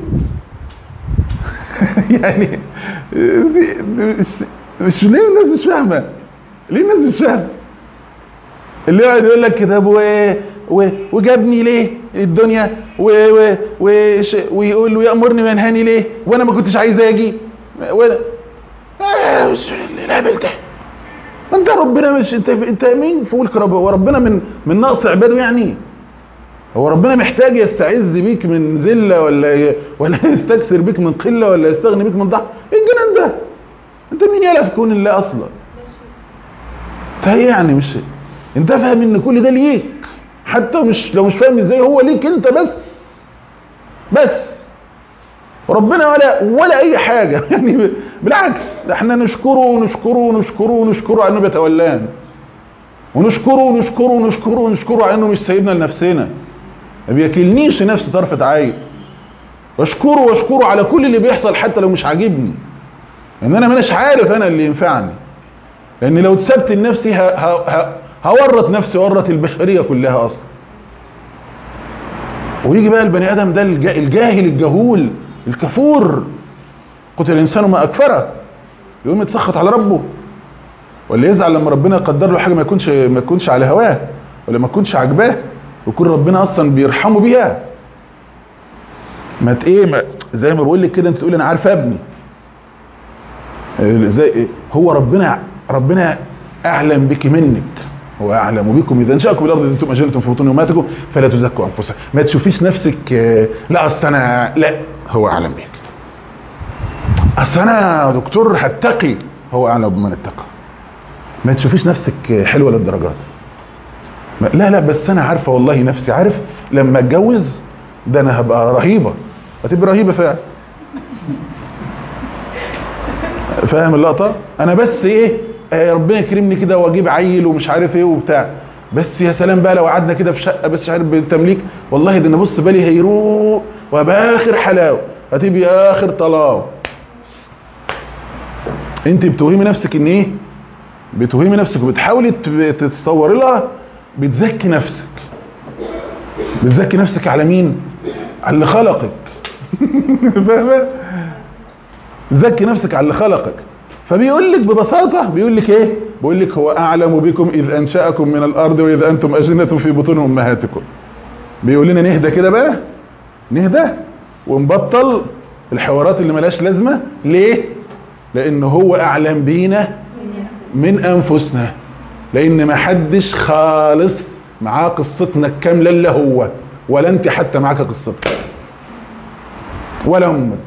يعني دي- دي- مش- مش ليه الناس مش فاهمه ليه الناس مش فاهمه اللي يقعد يقول لك كده و... و... وجابني ليه الدنيا و... و... وش... ويقول ويأمرني وينهاني ليه وانا ما كنتش عايز اجي و... آه مش الهبل ده انت ربنا مش انت انت مين في ملك رب هو ربنا من من نقص عباده يعني هو ربنا محتاج يستعز بيك من ذله ولا ي... ولا يستكثر بيك من قله ولا يستغني بيك من ضعف ايه الجنان ده انت مين يعرف كون الله اصلا فهي يعني مش انت فاهم ان كل ده ليك حتى مش لو مش فاهم ازاي هو ليك انت بس بس ربنا ولا ولا اي حاجه يعني بالعكس احنا نشكره ونشكره ونشكره ونشكره على انه بيتولانا ونشكره ونشكره ونشكره ونشكره على انه مش سايبنا لنفسنا ما بياكلنيش نفسي طرفه عين واشكره واشكره على كل اللي بيحصل حتى لو مش عاجبني ان انا مانيش عارف انا اللي ينفعني لان لو اتسبت لنفسي ه... ه... ه... هورط نفسي ورط البشريه كلها اصلا ويجي بقى البني ادم ده الج... الجاهل الجهول الكفور قتل الانسان ما اكفره يقوم يتسخط على ربه ولا يزعل لما ربنا يقدر له حاجه ما يكونش ما يكونش على هواه ولا ما تكونش عاجباه ويكون ربنا اصلا بيرحمه بيها ما ت- ايه ما زي ما بقول لك كده انت تقول انا عارف ابني زي هو ربنا ربنا اعلم بك منك هو اعلم بكم اذا انشاكم بالارض اذا انتم اجلتم في بطون امهاتكم فلا تزكوا انفسكم ما تشوفيش نفسك آه، لا اصل انا لا هو اعلم بك اصل انا دكتور هتقي هو اعلم بمن اتقى ما تشوفيش نفسك حلوه للدرجات ما- لا لا بس انا عارفه والله نفسي عارف لما اتجوز ده انا هبقى رهيبه هتبقى رهيبه فعلا فاهم اللقطه انا بس ايه آه، ربنا يكرمني كده واجيب عيل ومش عارف ايه وبتاع بس يا سلام بقى لو قعدنا كده في شقه بس مش عارف بالتمليك والله ده انا بص بالي هيروق وابقى اخر حلاوه هتبقى اخر طلاوه انت بتوهمي نفسك ان ايه بتوهمي نفسك وبتحاولي تب- تتصوري لها بتزكي نفسك بتزكي نفسك على مين على اللي خلقك فاهمه زكي نفسك على اللي خلقك فبيقول لك ببساطة بيقول لك ايه بيقول لك هو اعلم بكم اذ انشأكم من الارض واذ انتم اجنة في بطون امهاتكم بيقول لنا نهدى كده بقى نهدى ونبطل الحوارات اللي ملهاش لازمة ليه لان هو اعلم بينا من انفسنا لان ما حدش خالص معاه قصتنا الكاملة الا هو ولا انت حتى معاك قصتك ولا امك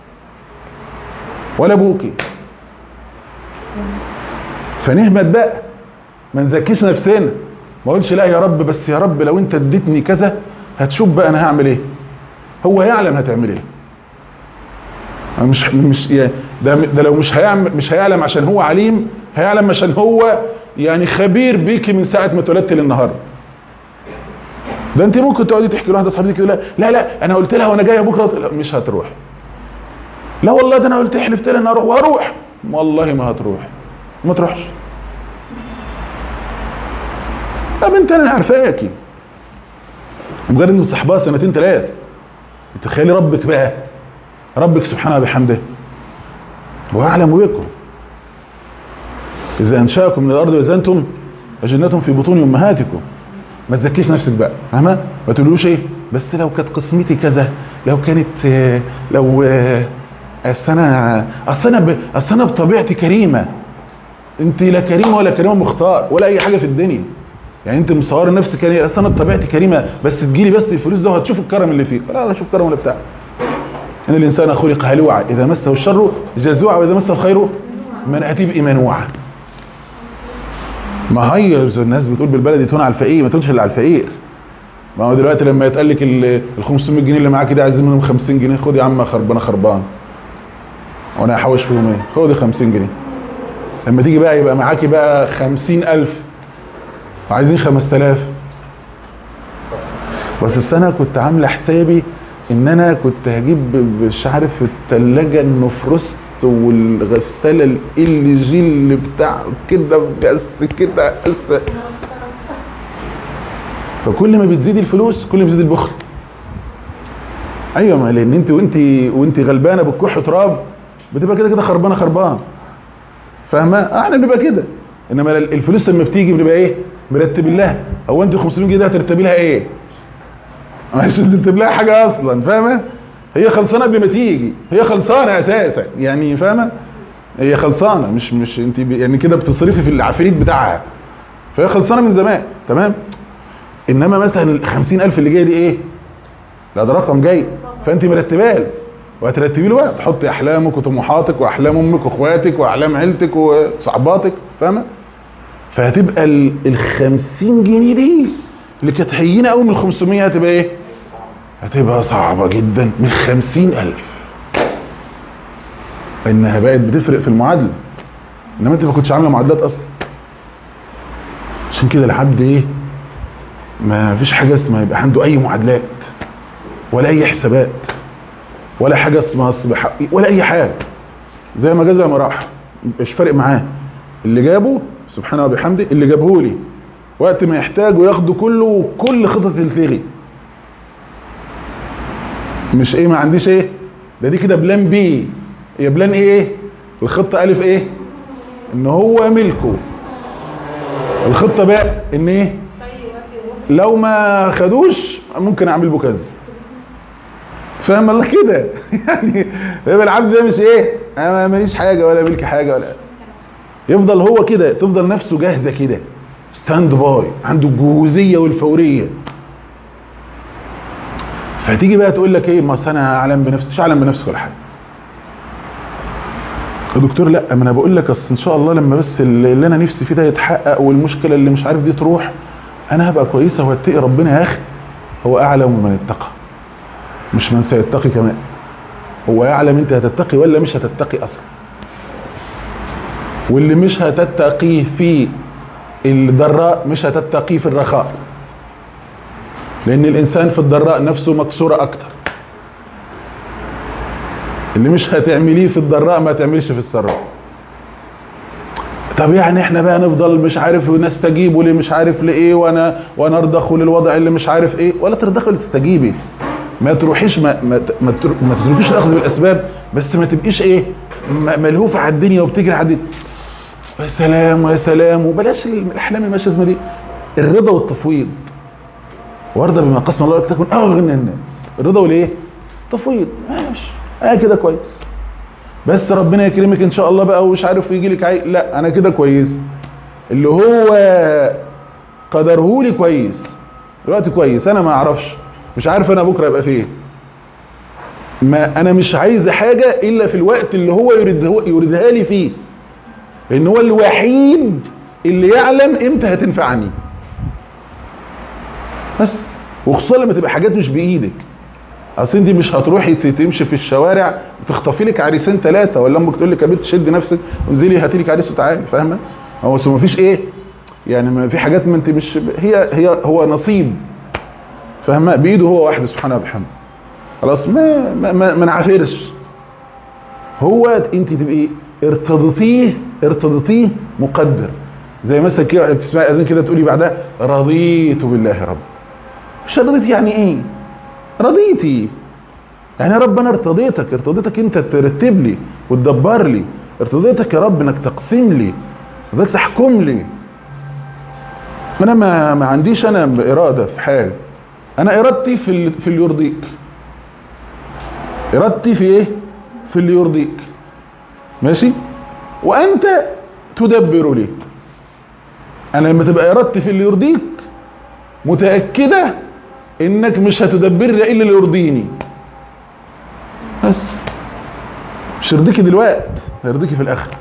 ولا ابوكي فنهمت بقى ما نزكيش نفسنا ما اقولش لا يا رب بس يا رب لو انت اديتني كذا هتشوف بقى انا هعمل ايه هو يعلم هتعمل ايه مش مش يعني ده ده لو مش هيعمل مش هيعلم عشان هو عليم هيعلم عشان هو يعني خبير بيكي من ساعه ما اتولدت للنهارده ده انت ممكن تقعدي تحكي لواحده صاحبتك كده لا لا لا انا قلت لها وانا جايه بكره لا مش هتروح لا والله ده انا قلت حلفت لها ان اروح وهروح والله ما هتروح ما تروحش يا بنت انا عارفاكي مجرد ان صاحبها سنتين ثلاثه تخيلي ربك بقى ربك سبحانه وبحمده واعلم بكم اذا انشاكم من الارض واذا انتم اجنتم في بطون امهاتكم ما تزكيش نفسك بقى فاهمه ما تقولوش ايه بس لو كانت قسمتي كذا لو كانت آه، لو آه، اصل انا اصل انا ب- اصل انا بطبيعتي كريمه انت لا كريمه ولا كريمه مختار ولا اي حاجه في الدنيا يعني انت مصوره نفسك يعني اصل انا بطبيعتي كريمه بس تجيلي بس الفلوس ده وهتشوف الكرم اللي فيك لا لا شوف الكرم اللي بتاعك ان الانسان خلق هلوعا اذا مسه الشر جزوعا واذا مسه الخير من اتي بمنوعا ما هي الناس بتقول بالبلدي تون على الفقير ما تقولش اللي على الفقير ما هو دلوقتي لما يتقال لك ال 500 جنيه اللي معاك ده عايزين منهم 50 جنيه خد يا عم خربانه خربان وانا هحوش فيهم ايه خد 50 جنيه لما تيجي بقى يبقى معاكي بقى 50000 وعايزين 5000 بس السنه كنت عامله حسابي ان انا كنت هجيب مش عارف الثلاجه النفرست والغساله ال جي اللي بتاع كده بس كده بس فكل ما بتزيد الفلوس كل ما بيزيد البخل ايوه ما لان انت وانت وانت غلبانه بالكح تراب بتبقى كده كده خربانه خربان فاهمه آه، احنا بنبقى كده انما الفلوس لما بتيجي بنبقى ايه مرتبين لها هو انت 500 جنيه ده هترتبي لها ايه مش ترتب لها حاجه اصلا فاهمه هي خلصانه قبل ما تيجي هي خلصانه اساسا يعني فاهمه هي خلصانه مش مش انت ب- يعني كده بتصرفي في العفريت بتاعها فهي خلصانه من زمان تمام انما مثلا ال 50000 اللي جايه دي ايه لا ده رقم جاي فانت مرتباه له وهترتبي له بقى تحطي احلامك وطموحاتك واحلام امك واخواتك واحلام عيلتك وصحباتك فاهمه فهتبقى ال ال 50 جنيه دي اللي كانت هينه قوي من ال 500 هتبقى ايه هتبقى صعبه جدا من 50000 انها بقت بتفرق في المعادله انما انت ما كنتش عامله معادلات اصلا عشان كده العبد ايه ما فيش حاجه اسمها يبقى عنده اي معادلات ولا اي حسابات ولا حاجه اسمها أصل بحقي ولا اي حاجه زي ما جه زي ما راح مش فارق معاه اللي جابه سبحانه وبحمده اللي جابه لي وقت ما يحتاج وياخده كله وكل خطط تلتغي مش ايه ما عنديش ايه ده دي كده بلان بي هي بلان ايه الخطه الف ايه ان هو ملكه الخطه بقى ان ايه لو ما خدوش ممكن اعمل بيه كذا فاهم الله كده يعني يبقى العبد ده مش ايه انا ماليش حاجه ولا ملك حاجه ولا يفضل هو كده تفضل نفسه جاهزه كده ستاند باي عنده الجهوزيه والفوريه فتيجي بقى تقول لك ايه ما أصل انا اعلم بنفسي مش اعلم بنفسك ولا حاجه يا دكتور لا ما انا بقول لك اصل ان شاء الله لما بس اللي انا نفسي فيه ده يتحقق والمشكله اللي مش عارف دي تروح انا هبقى كويسه وهتقي ربنا يا اخي هو اعلم من اتقى مش من سيتقي كمان هو يعلم انت هتتقي ولا مش هتتقي اصلا واللي مش هتتقيه في الضراء مش هتتقيه في الرخاء لان الانسان في الضراء نفسه مكسوره اكتر اللي مش هتعمليه في الضراء ما تعملش في السراء طب يعني احنا بقى نفضل مش عارف نستجيب وليه مش عارف لايه وانا ونرضخ للوضع اللي مش عارف ايه ولا ترضخي تستجيبي ما تروحيش ما ما ما, تر- ما تتركيش الاخذ بالاسباب بس ما تبقيش ايه م- ملهوفه على الدنيا وبتجري على الدنيا يا سلام يا سلام وبلاش الاحلام اللي ماشيه دي الرضا والتفويض وارضى بما قسم الله لك تكون اغنى الناس الرضا والايه تفويض ماشي اه كده كويس بس ربنا يكرمك ان شاء الله بقى ومش عارف يجي لك عي... لا انا كده كويس اللي هو قدره لي كويس دلوقتي كويس انا ما اعرفش مش عارف انا بكره ابقى فين ما انا مش عايز حاجه الا في الوقت اللي هو يريده يريدها لي فيه لان هو الوحيد اللي يعلم امتى هتنفعني بس وخصوصا لما تبقى حاجات مش بايدك اصل انت مش هتروحي ت- تمشي في الشوارع تخطفي لك عريسين ثلاثه ولا امك تقول لك يا بنت شد نفسك وانزلي هاتي لك عريس وتعالي فاهمه هو ما فيش ايه يعني ما في حاجات ما انت مش هي هي هو نصيب فاهمه بايده هو وحده سبحانه وبحمده خلاص ما ما ما, ما نعافرش هو انت تبقي ارتضيتيه ارتضيتيه مقدر زي مثلا كده بتسمعي اذان كده تقولي بعدها رضيت بالله رب مش رضيت يعني ايه رضيتي يعني يا رب انا ارتضيتك ارتضيتك انت ترتب لي وتدبر لي ارتضيتك يا رب انك تقسم لي بس تحكم لي انا ما ما عنديش انا اراده في حاجه انا ارادتي في ال- في اللي يرضيك ارادتي في ايه في اللي يرضيك ماشي وانت تدبر لي انا لما تبقى ارادتي في اللي يرضيك متاكده انك مش هتدبر لي الا اللي يرضيني بس مش يرضيكي دلوقتي هيرضيكي في الاخره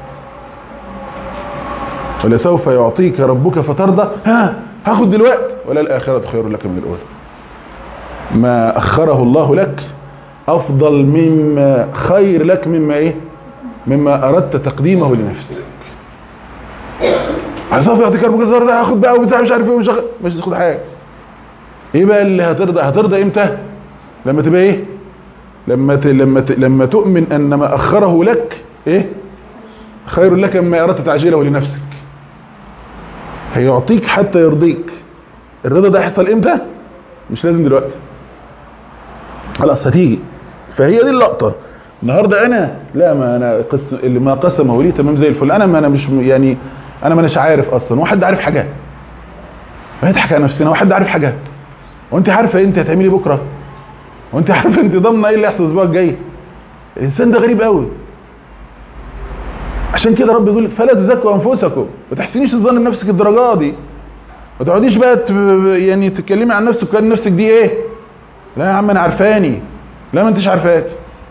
ولسوف يعطيك ربك فترضى ها هاخد دلوقتي ولا الاخره خير لك من الاولى ما اخره الله لك افضل مما خير لك مما ايه مما اردت تقديمه لنفسك على سوف يعطيك ربك فترضى هاخد بقى وبتاع مش عارف ايه ومش هاخد- مش تاخد حاجه ايه بقى اللي هترضى هترضى امتى لما تبقى ايه لما ت... لما ت... لما تؤمن ان ما اخره لك ايه خير لك مما اردت تعجيله لنفسك هيعطيك حتى يرضيك الرضا ده هيحصل امتى مش لازم دلوقتي خلاص هتيجي فهي دي اللقطه النهارده انا لا ما انا قسم اللي ما قسمه لي تمام زي الفل انا ما انا مش يعني انا ما اناش عارف اصلا وحد عارف حاجات بنضحك على نفسنا وحد عارف حاجات وانت عارفه انت هتعملي بكره وانت عارفه انت ضامنه ايه اللي هيحصل الاسبوع الجاي الانسان ده غريب قوي عشان كده رب يقول لك فلا تزكوا انفسكم ما تحسنيش الظن بنفسك الدرجه دي ما تقعديش بقى ت- يعني تتكلمي عن نفسك وكان نفسك دي ايه لا يا عم انا عارفاني لا ما انتش عارفاك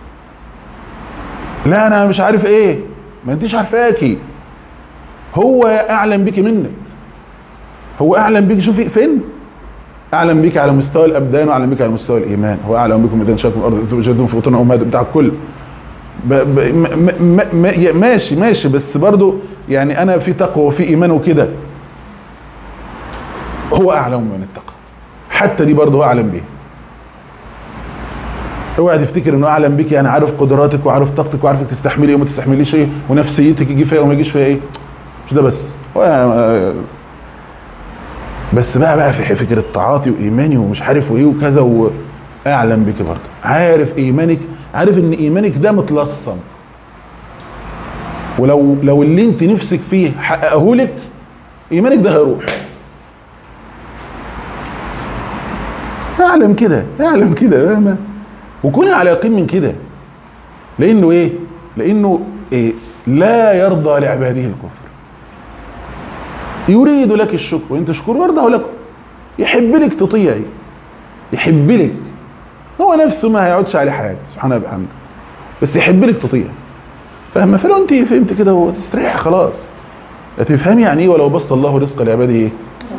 لا انا مش عارف ايه ما انتش عارفاكي هو اعلم بك منك هو اعلم بك شوفي فين اعلم بك على مستوى الابدان واعلم بك على مستوى الايمان هو اعلم بكم اذا انشاكم الارض تجدون في بطون امهات بتاع الكل ب ب م م م م ماشي ماشي بس برضو يعني انا في تقوى وفي ايمان وكده هو اعلم من التقوى حتى دي برضو هو اعلم بيها اوعى تفتكر انه اعلم بك يعني عارف قدراتك وعارف طاقتك وعارفك تستحملي ايه وما تستحمليش ايه ونفسيتك يجي فيها وما يجيش فيها ايه مش ده بس هو بس بقى بقى في فكره تعاطي وايماني ومش عارف وايه وكذا واعلم بك برضه عارف ايمانك عارف ان ايمانك ده متلصم ولو لو اللي انت نفسك فيه حققه لك ايمانك ده هيروح اعلم كده اعلم كده فاهمة؟ وكوني على يقين من كده لانه ايه لانه إيه؟ لا يرضى لعباده الكفر يريد لك الشكر وان تشكروا يرضى لكم يحب لك تطيعي يحب لك هو نفسه ما هيقعدش عليه حاجه سبحانه وبحمده بس يحب لك تطيعي فاهمه فلو انت فهمت كده وتستريح خلاص هتفهمي يعني ايه ولو بسط الله رزق لعباده ايه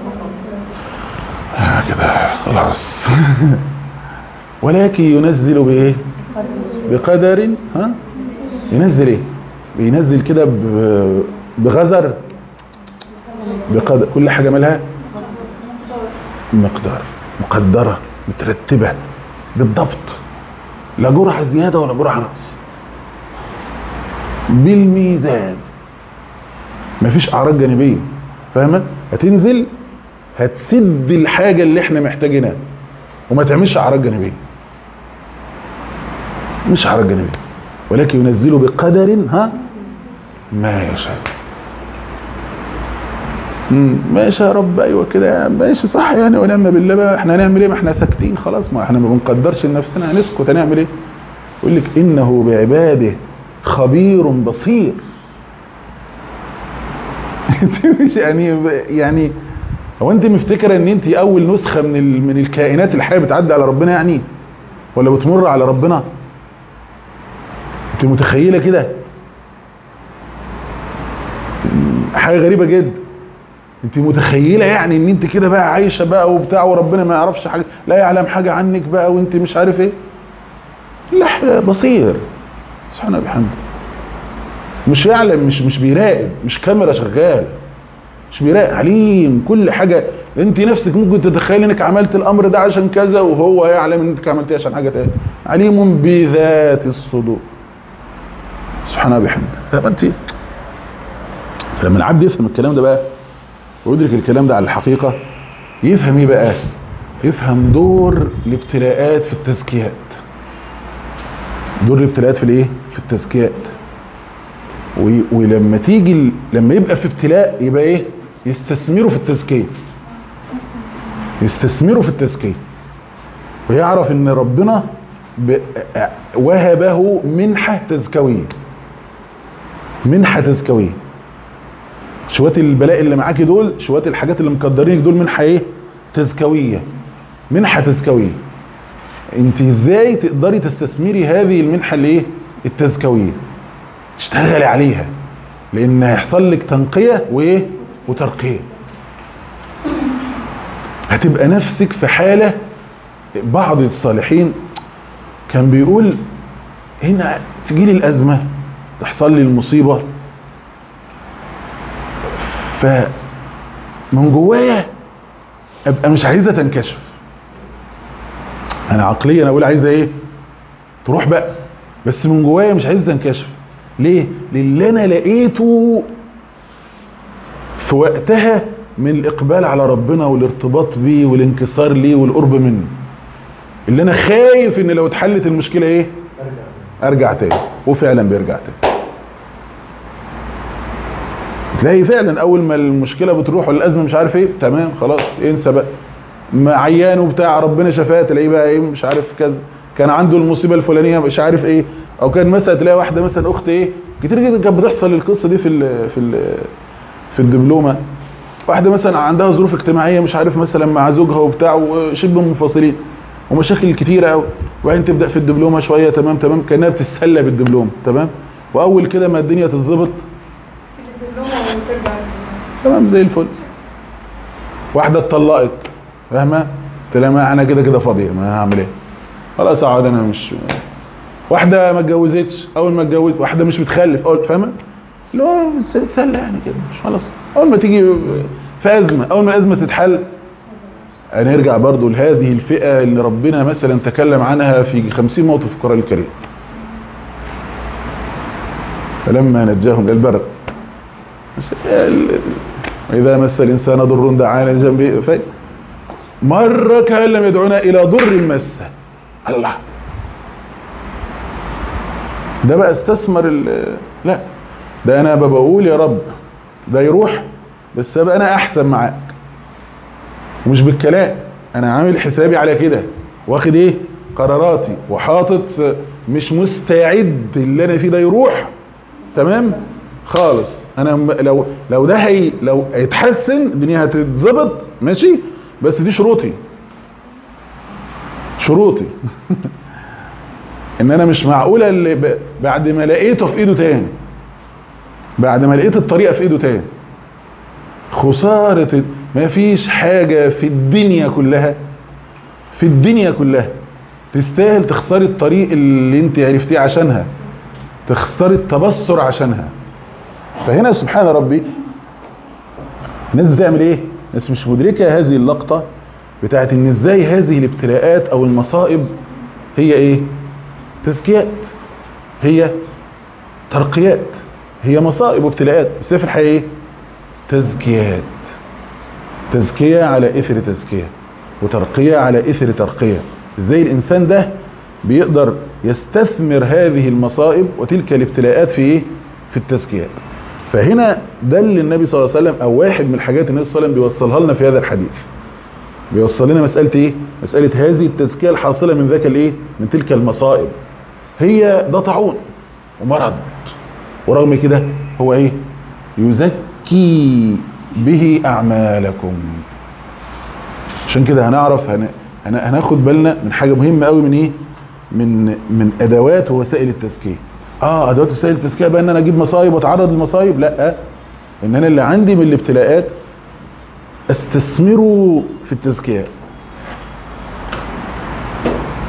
آه كده خلاص ولكن ينزل بايه بقدر ها ينزل ايه بينزل كده ب- بغزر بقدر كل حاجه مالها مقدار مقدره مترتبه بالضبط لا جرعه زياده ولا جرعه نقص بالميزان مفيش اعراض جانبيه فاهمه هتنزل هتسد الحاجه اللي احنا محتاجينها وما تعملش اعراض جانبيه مش اعراض جانبيه ولكن ينزل بقدر ها ما يشاء مم، ماشي يا رب ايوه كده ماشي صح يعني ونعم بالله بقى احنا هنعمل ايه ما احنا ساكتين خلاص ما احنا ما بنقدرش لنفسنا هنسكت هنعمل ايه يقول لك انه بعباده خبير بصير انت مش يعني يعني هو انت مفتكره ان انت اول نسخه من ال... من الكائنات الحيه بتعدي على ربنا يعني ولا بتمر على ربنا انت متخيله كده حاجه غريبه جدا انت متخيله يعني ان انت كده بقى عايشه بقى وبتاع وربنا ما يعرفش حاجه لا يعلم حاجه عنك بقى وانت مش عارف ايه لا بصير سبحانه وبحمده مش يعلم مش مش بيراقب مش كاميرا شغال مش بيراقب عليم كل حاجه انت نفسك ممكن تتخيل انك عملت الامر ده عشان كذا وهو يعلم انك عملتيه عشان حاجه تانية عليم بذات الصدور سبحانه وبحمده طب انت لما العبد يفهم الكلام ده بقى ويدرك الكلام ده على الحقيقه يفهم ايه بقى يفهم دور الابتلاءات في التزكيات دور الابتلاءات في الايه في التزكيات و- ولما تيجي ال- لما يبقى في ابتلاء يبقى ايه يستثمره في التزكيه يستثمره في التزكيه ويعرف ان ربنا ب- وهبه منحه تزكويه منحه تزكويه شويه البلاء اللي معاكي دول شويه الحاجات اللي مقدرينك دول منحه ايه تزكويه منحه تزكويه انت ازاي تقدري تستثمري هذه المنحه الايه التزكويه تشتغلي عليها لان هيحصل لك تنقيه وايه وترقيه هتبقى نفسك في حاله بعض الصالحين كان بيقول هنا تجيلي الازمه تحصل لي المصيبه فمن جوايا ابقى مش عايزه تنكشف انا عقليا اقول عايزه ايه تروح بقى بس من جوايا مش عايزه تنكشف ليه للي انا لقيته في وقتها من الاقبال على ربنا والارتباط بيه والانكسار ليه والقرب منه اللي انا خايف ان لو اتحلت المشكله ايه ارجع تاني وفعلا بيرجع تاني تلاقي فعلا اول ما المشكله بتروح والازمه مش عارف ايه تمام خلاص انسى بقى ما عيان وبتاع ربنا شفاه تلاقيه بقى ايه مش عارف كذا كان عنده المصيبه الفلانيه مش عارف ايه او كان مثلا تلاقي واحده مثلا اخت ايه كتير جدا كانت بتحصل القصه دي في ال في ال في الدبلومه واحده مثلا عندها ظروف اجتماعيه مش عارف مثلا مع زوجها وبتاع وشبه منفصلين ومشاكل كتيره قوي وبعدين تبدا في الدبلومه شويه تمام تمام كانها بتتسلى بالدبلوم تمام واول كده ما الدنيا تتظبط تمام زي الفل واحده اتطلقت فاهمه تلاقي ما انا كده كده فاضيه ما هعمل ايه خلاص اقعد انا مش واحده ما اتجوزتش اول ما اتجوز واحده مش بتخلف اول فاهمه اللي هو س- سله يعني كده مش خلاص اول ما تيجي في ازمه اول ما الازمه تتحل هنرجع برضو لهذه الفئه اللي ربنا مثلا تكلم عنها في 50 موقف في القران الكريم فلما نجاهم الى البر بس ال- واذا مس الانسان ضر دعانا لجنبه ف- مره كان لم يدعونا الى ضر مسه الله ده بقى استثمر ال- لا ده انا بقى بقول يا رب ده يروح بس ابقى انا احسن معاك ومش بالكلام انا عامل حسابي على كده واخد ايه قراراتي وحاطط مش مستعد اللي انا فيه ده يروح تمام خالص انا م- لو لو ده هي لو هيتحسن الدنيا هتتظبط ماشي بس دي شروطي شروطي ان انا مش معقوله اللي ب... بعد ما لقيته في ايده تاني بعد ما لقيت الطريقه في ايده تاني خساره ما فيش حاجه في الدنيا كلها في الدنيا كلها تستاهل تخسري الطريق اللي انت عرفتيه عشانها تخسري التبصر عشانها فهنا سبحان ربي الناس بتعمل ايه الناس مش مدركه هذه اللقطه بتاعت ان ازاي هذه الابتلاءات او المصائب هي ايه تزكيات هي ترقيات هي مصائب وابتلاءات بس هي في الحقيقه ايه تزكيات تزكيه على اثر تزكيه وترقيه على اثر ترقيه ازاي الانسان ده بيقدر يستثمر هذه المصائب وتلك الابتلاءات في ايه في التزكيات فهنا ده اللي النبي صلى الله عليه وسلم او واحد من الحاجات النبي صلى الله عليه وسلم بيوصلها لنا في هذا الحديث بيوصل لنا مساله ايه مساله هذه التزكيه الحاصله من ذاك الايه من تلك المصائب هي ده طاعون ومرض ورغم كده هو ايه يزكي به اعمالكم عشان كده هنعرف هن... هن... هناخد بالنا من حاجه مهمه قوي من ايه من من ادوات ووسائل التزكيه اه ادوات وسائل التزكيه بقى ان انا اجيب مصايب واتعرض للمصايب لا ان انا اللي عندي من الابتلاءات استثمره في التزكيه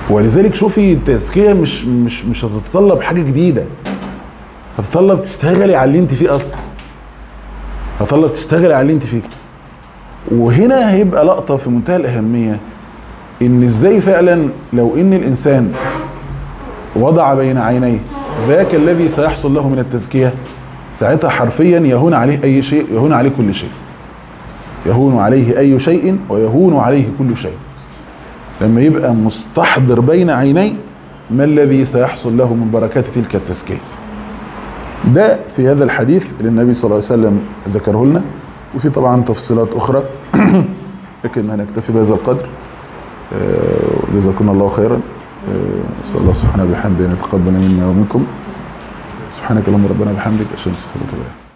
ولذلك شوفي التزكية مش مش مش هتتطلب حاجة جديدة هتتطلب تشتغلي على اللي انت فيه اصلا هتتطلب تشتغلي على اللي انت فيه وهنا هيبقى لقطة في منتهى الأهمية ان ازاي فعلا لو ان الانسان وضع بين عينيه ذاك الذي سيحصل له من التزكية ساعتها حرفيا يهون عليه اي شيء يهون عليه كل شيء يهون عليه اي شيء ويهون عليه كل شيء لما يبقى مستحضر بين عينيه ما الذي سيحصل له من بركات تلك التزكية ده في هذا الحديث اللي النبي صلى الله عليه وسلم ذكره لنا وفي طبعا تفصيلات اخرى لكن هنكتفي بهذا القدر آه، جزاكم الله خيرا آه، اسال الله سبحانه وبحمده ان يتقبل منا ومنكم سبحانك اللهم ربنا وبحمدك اشهد ان لا اله الا انت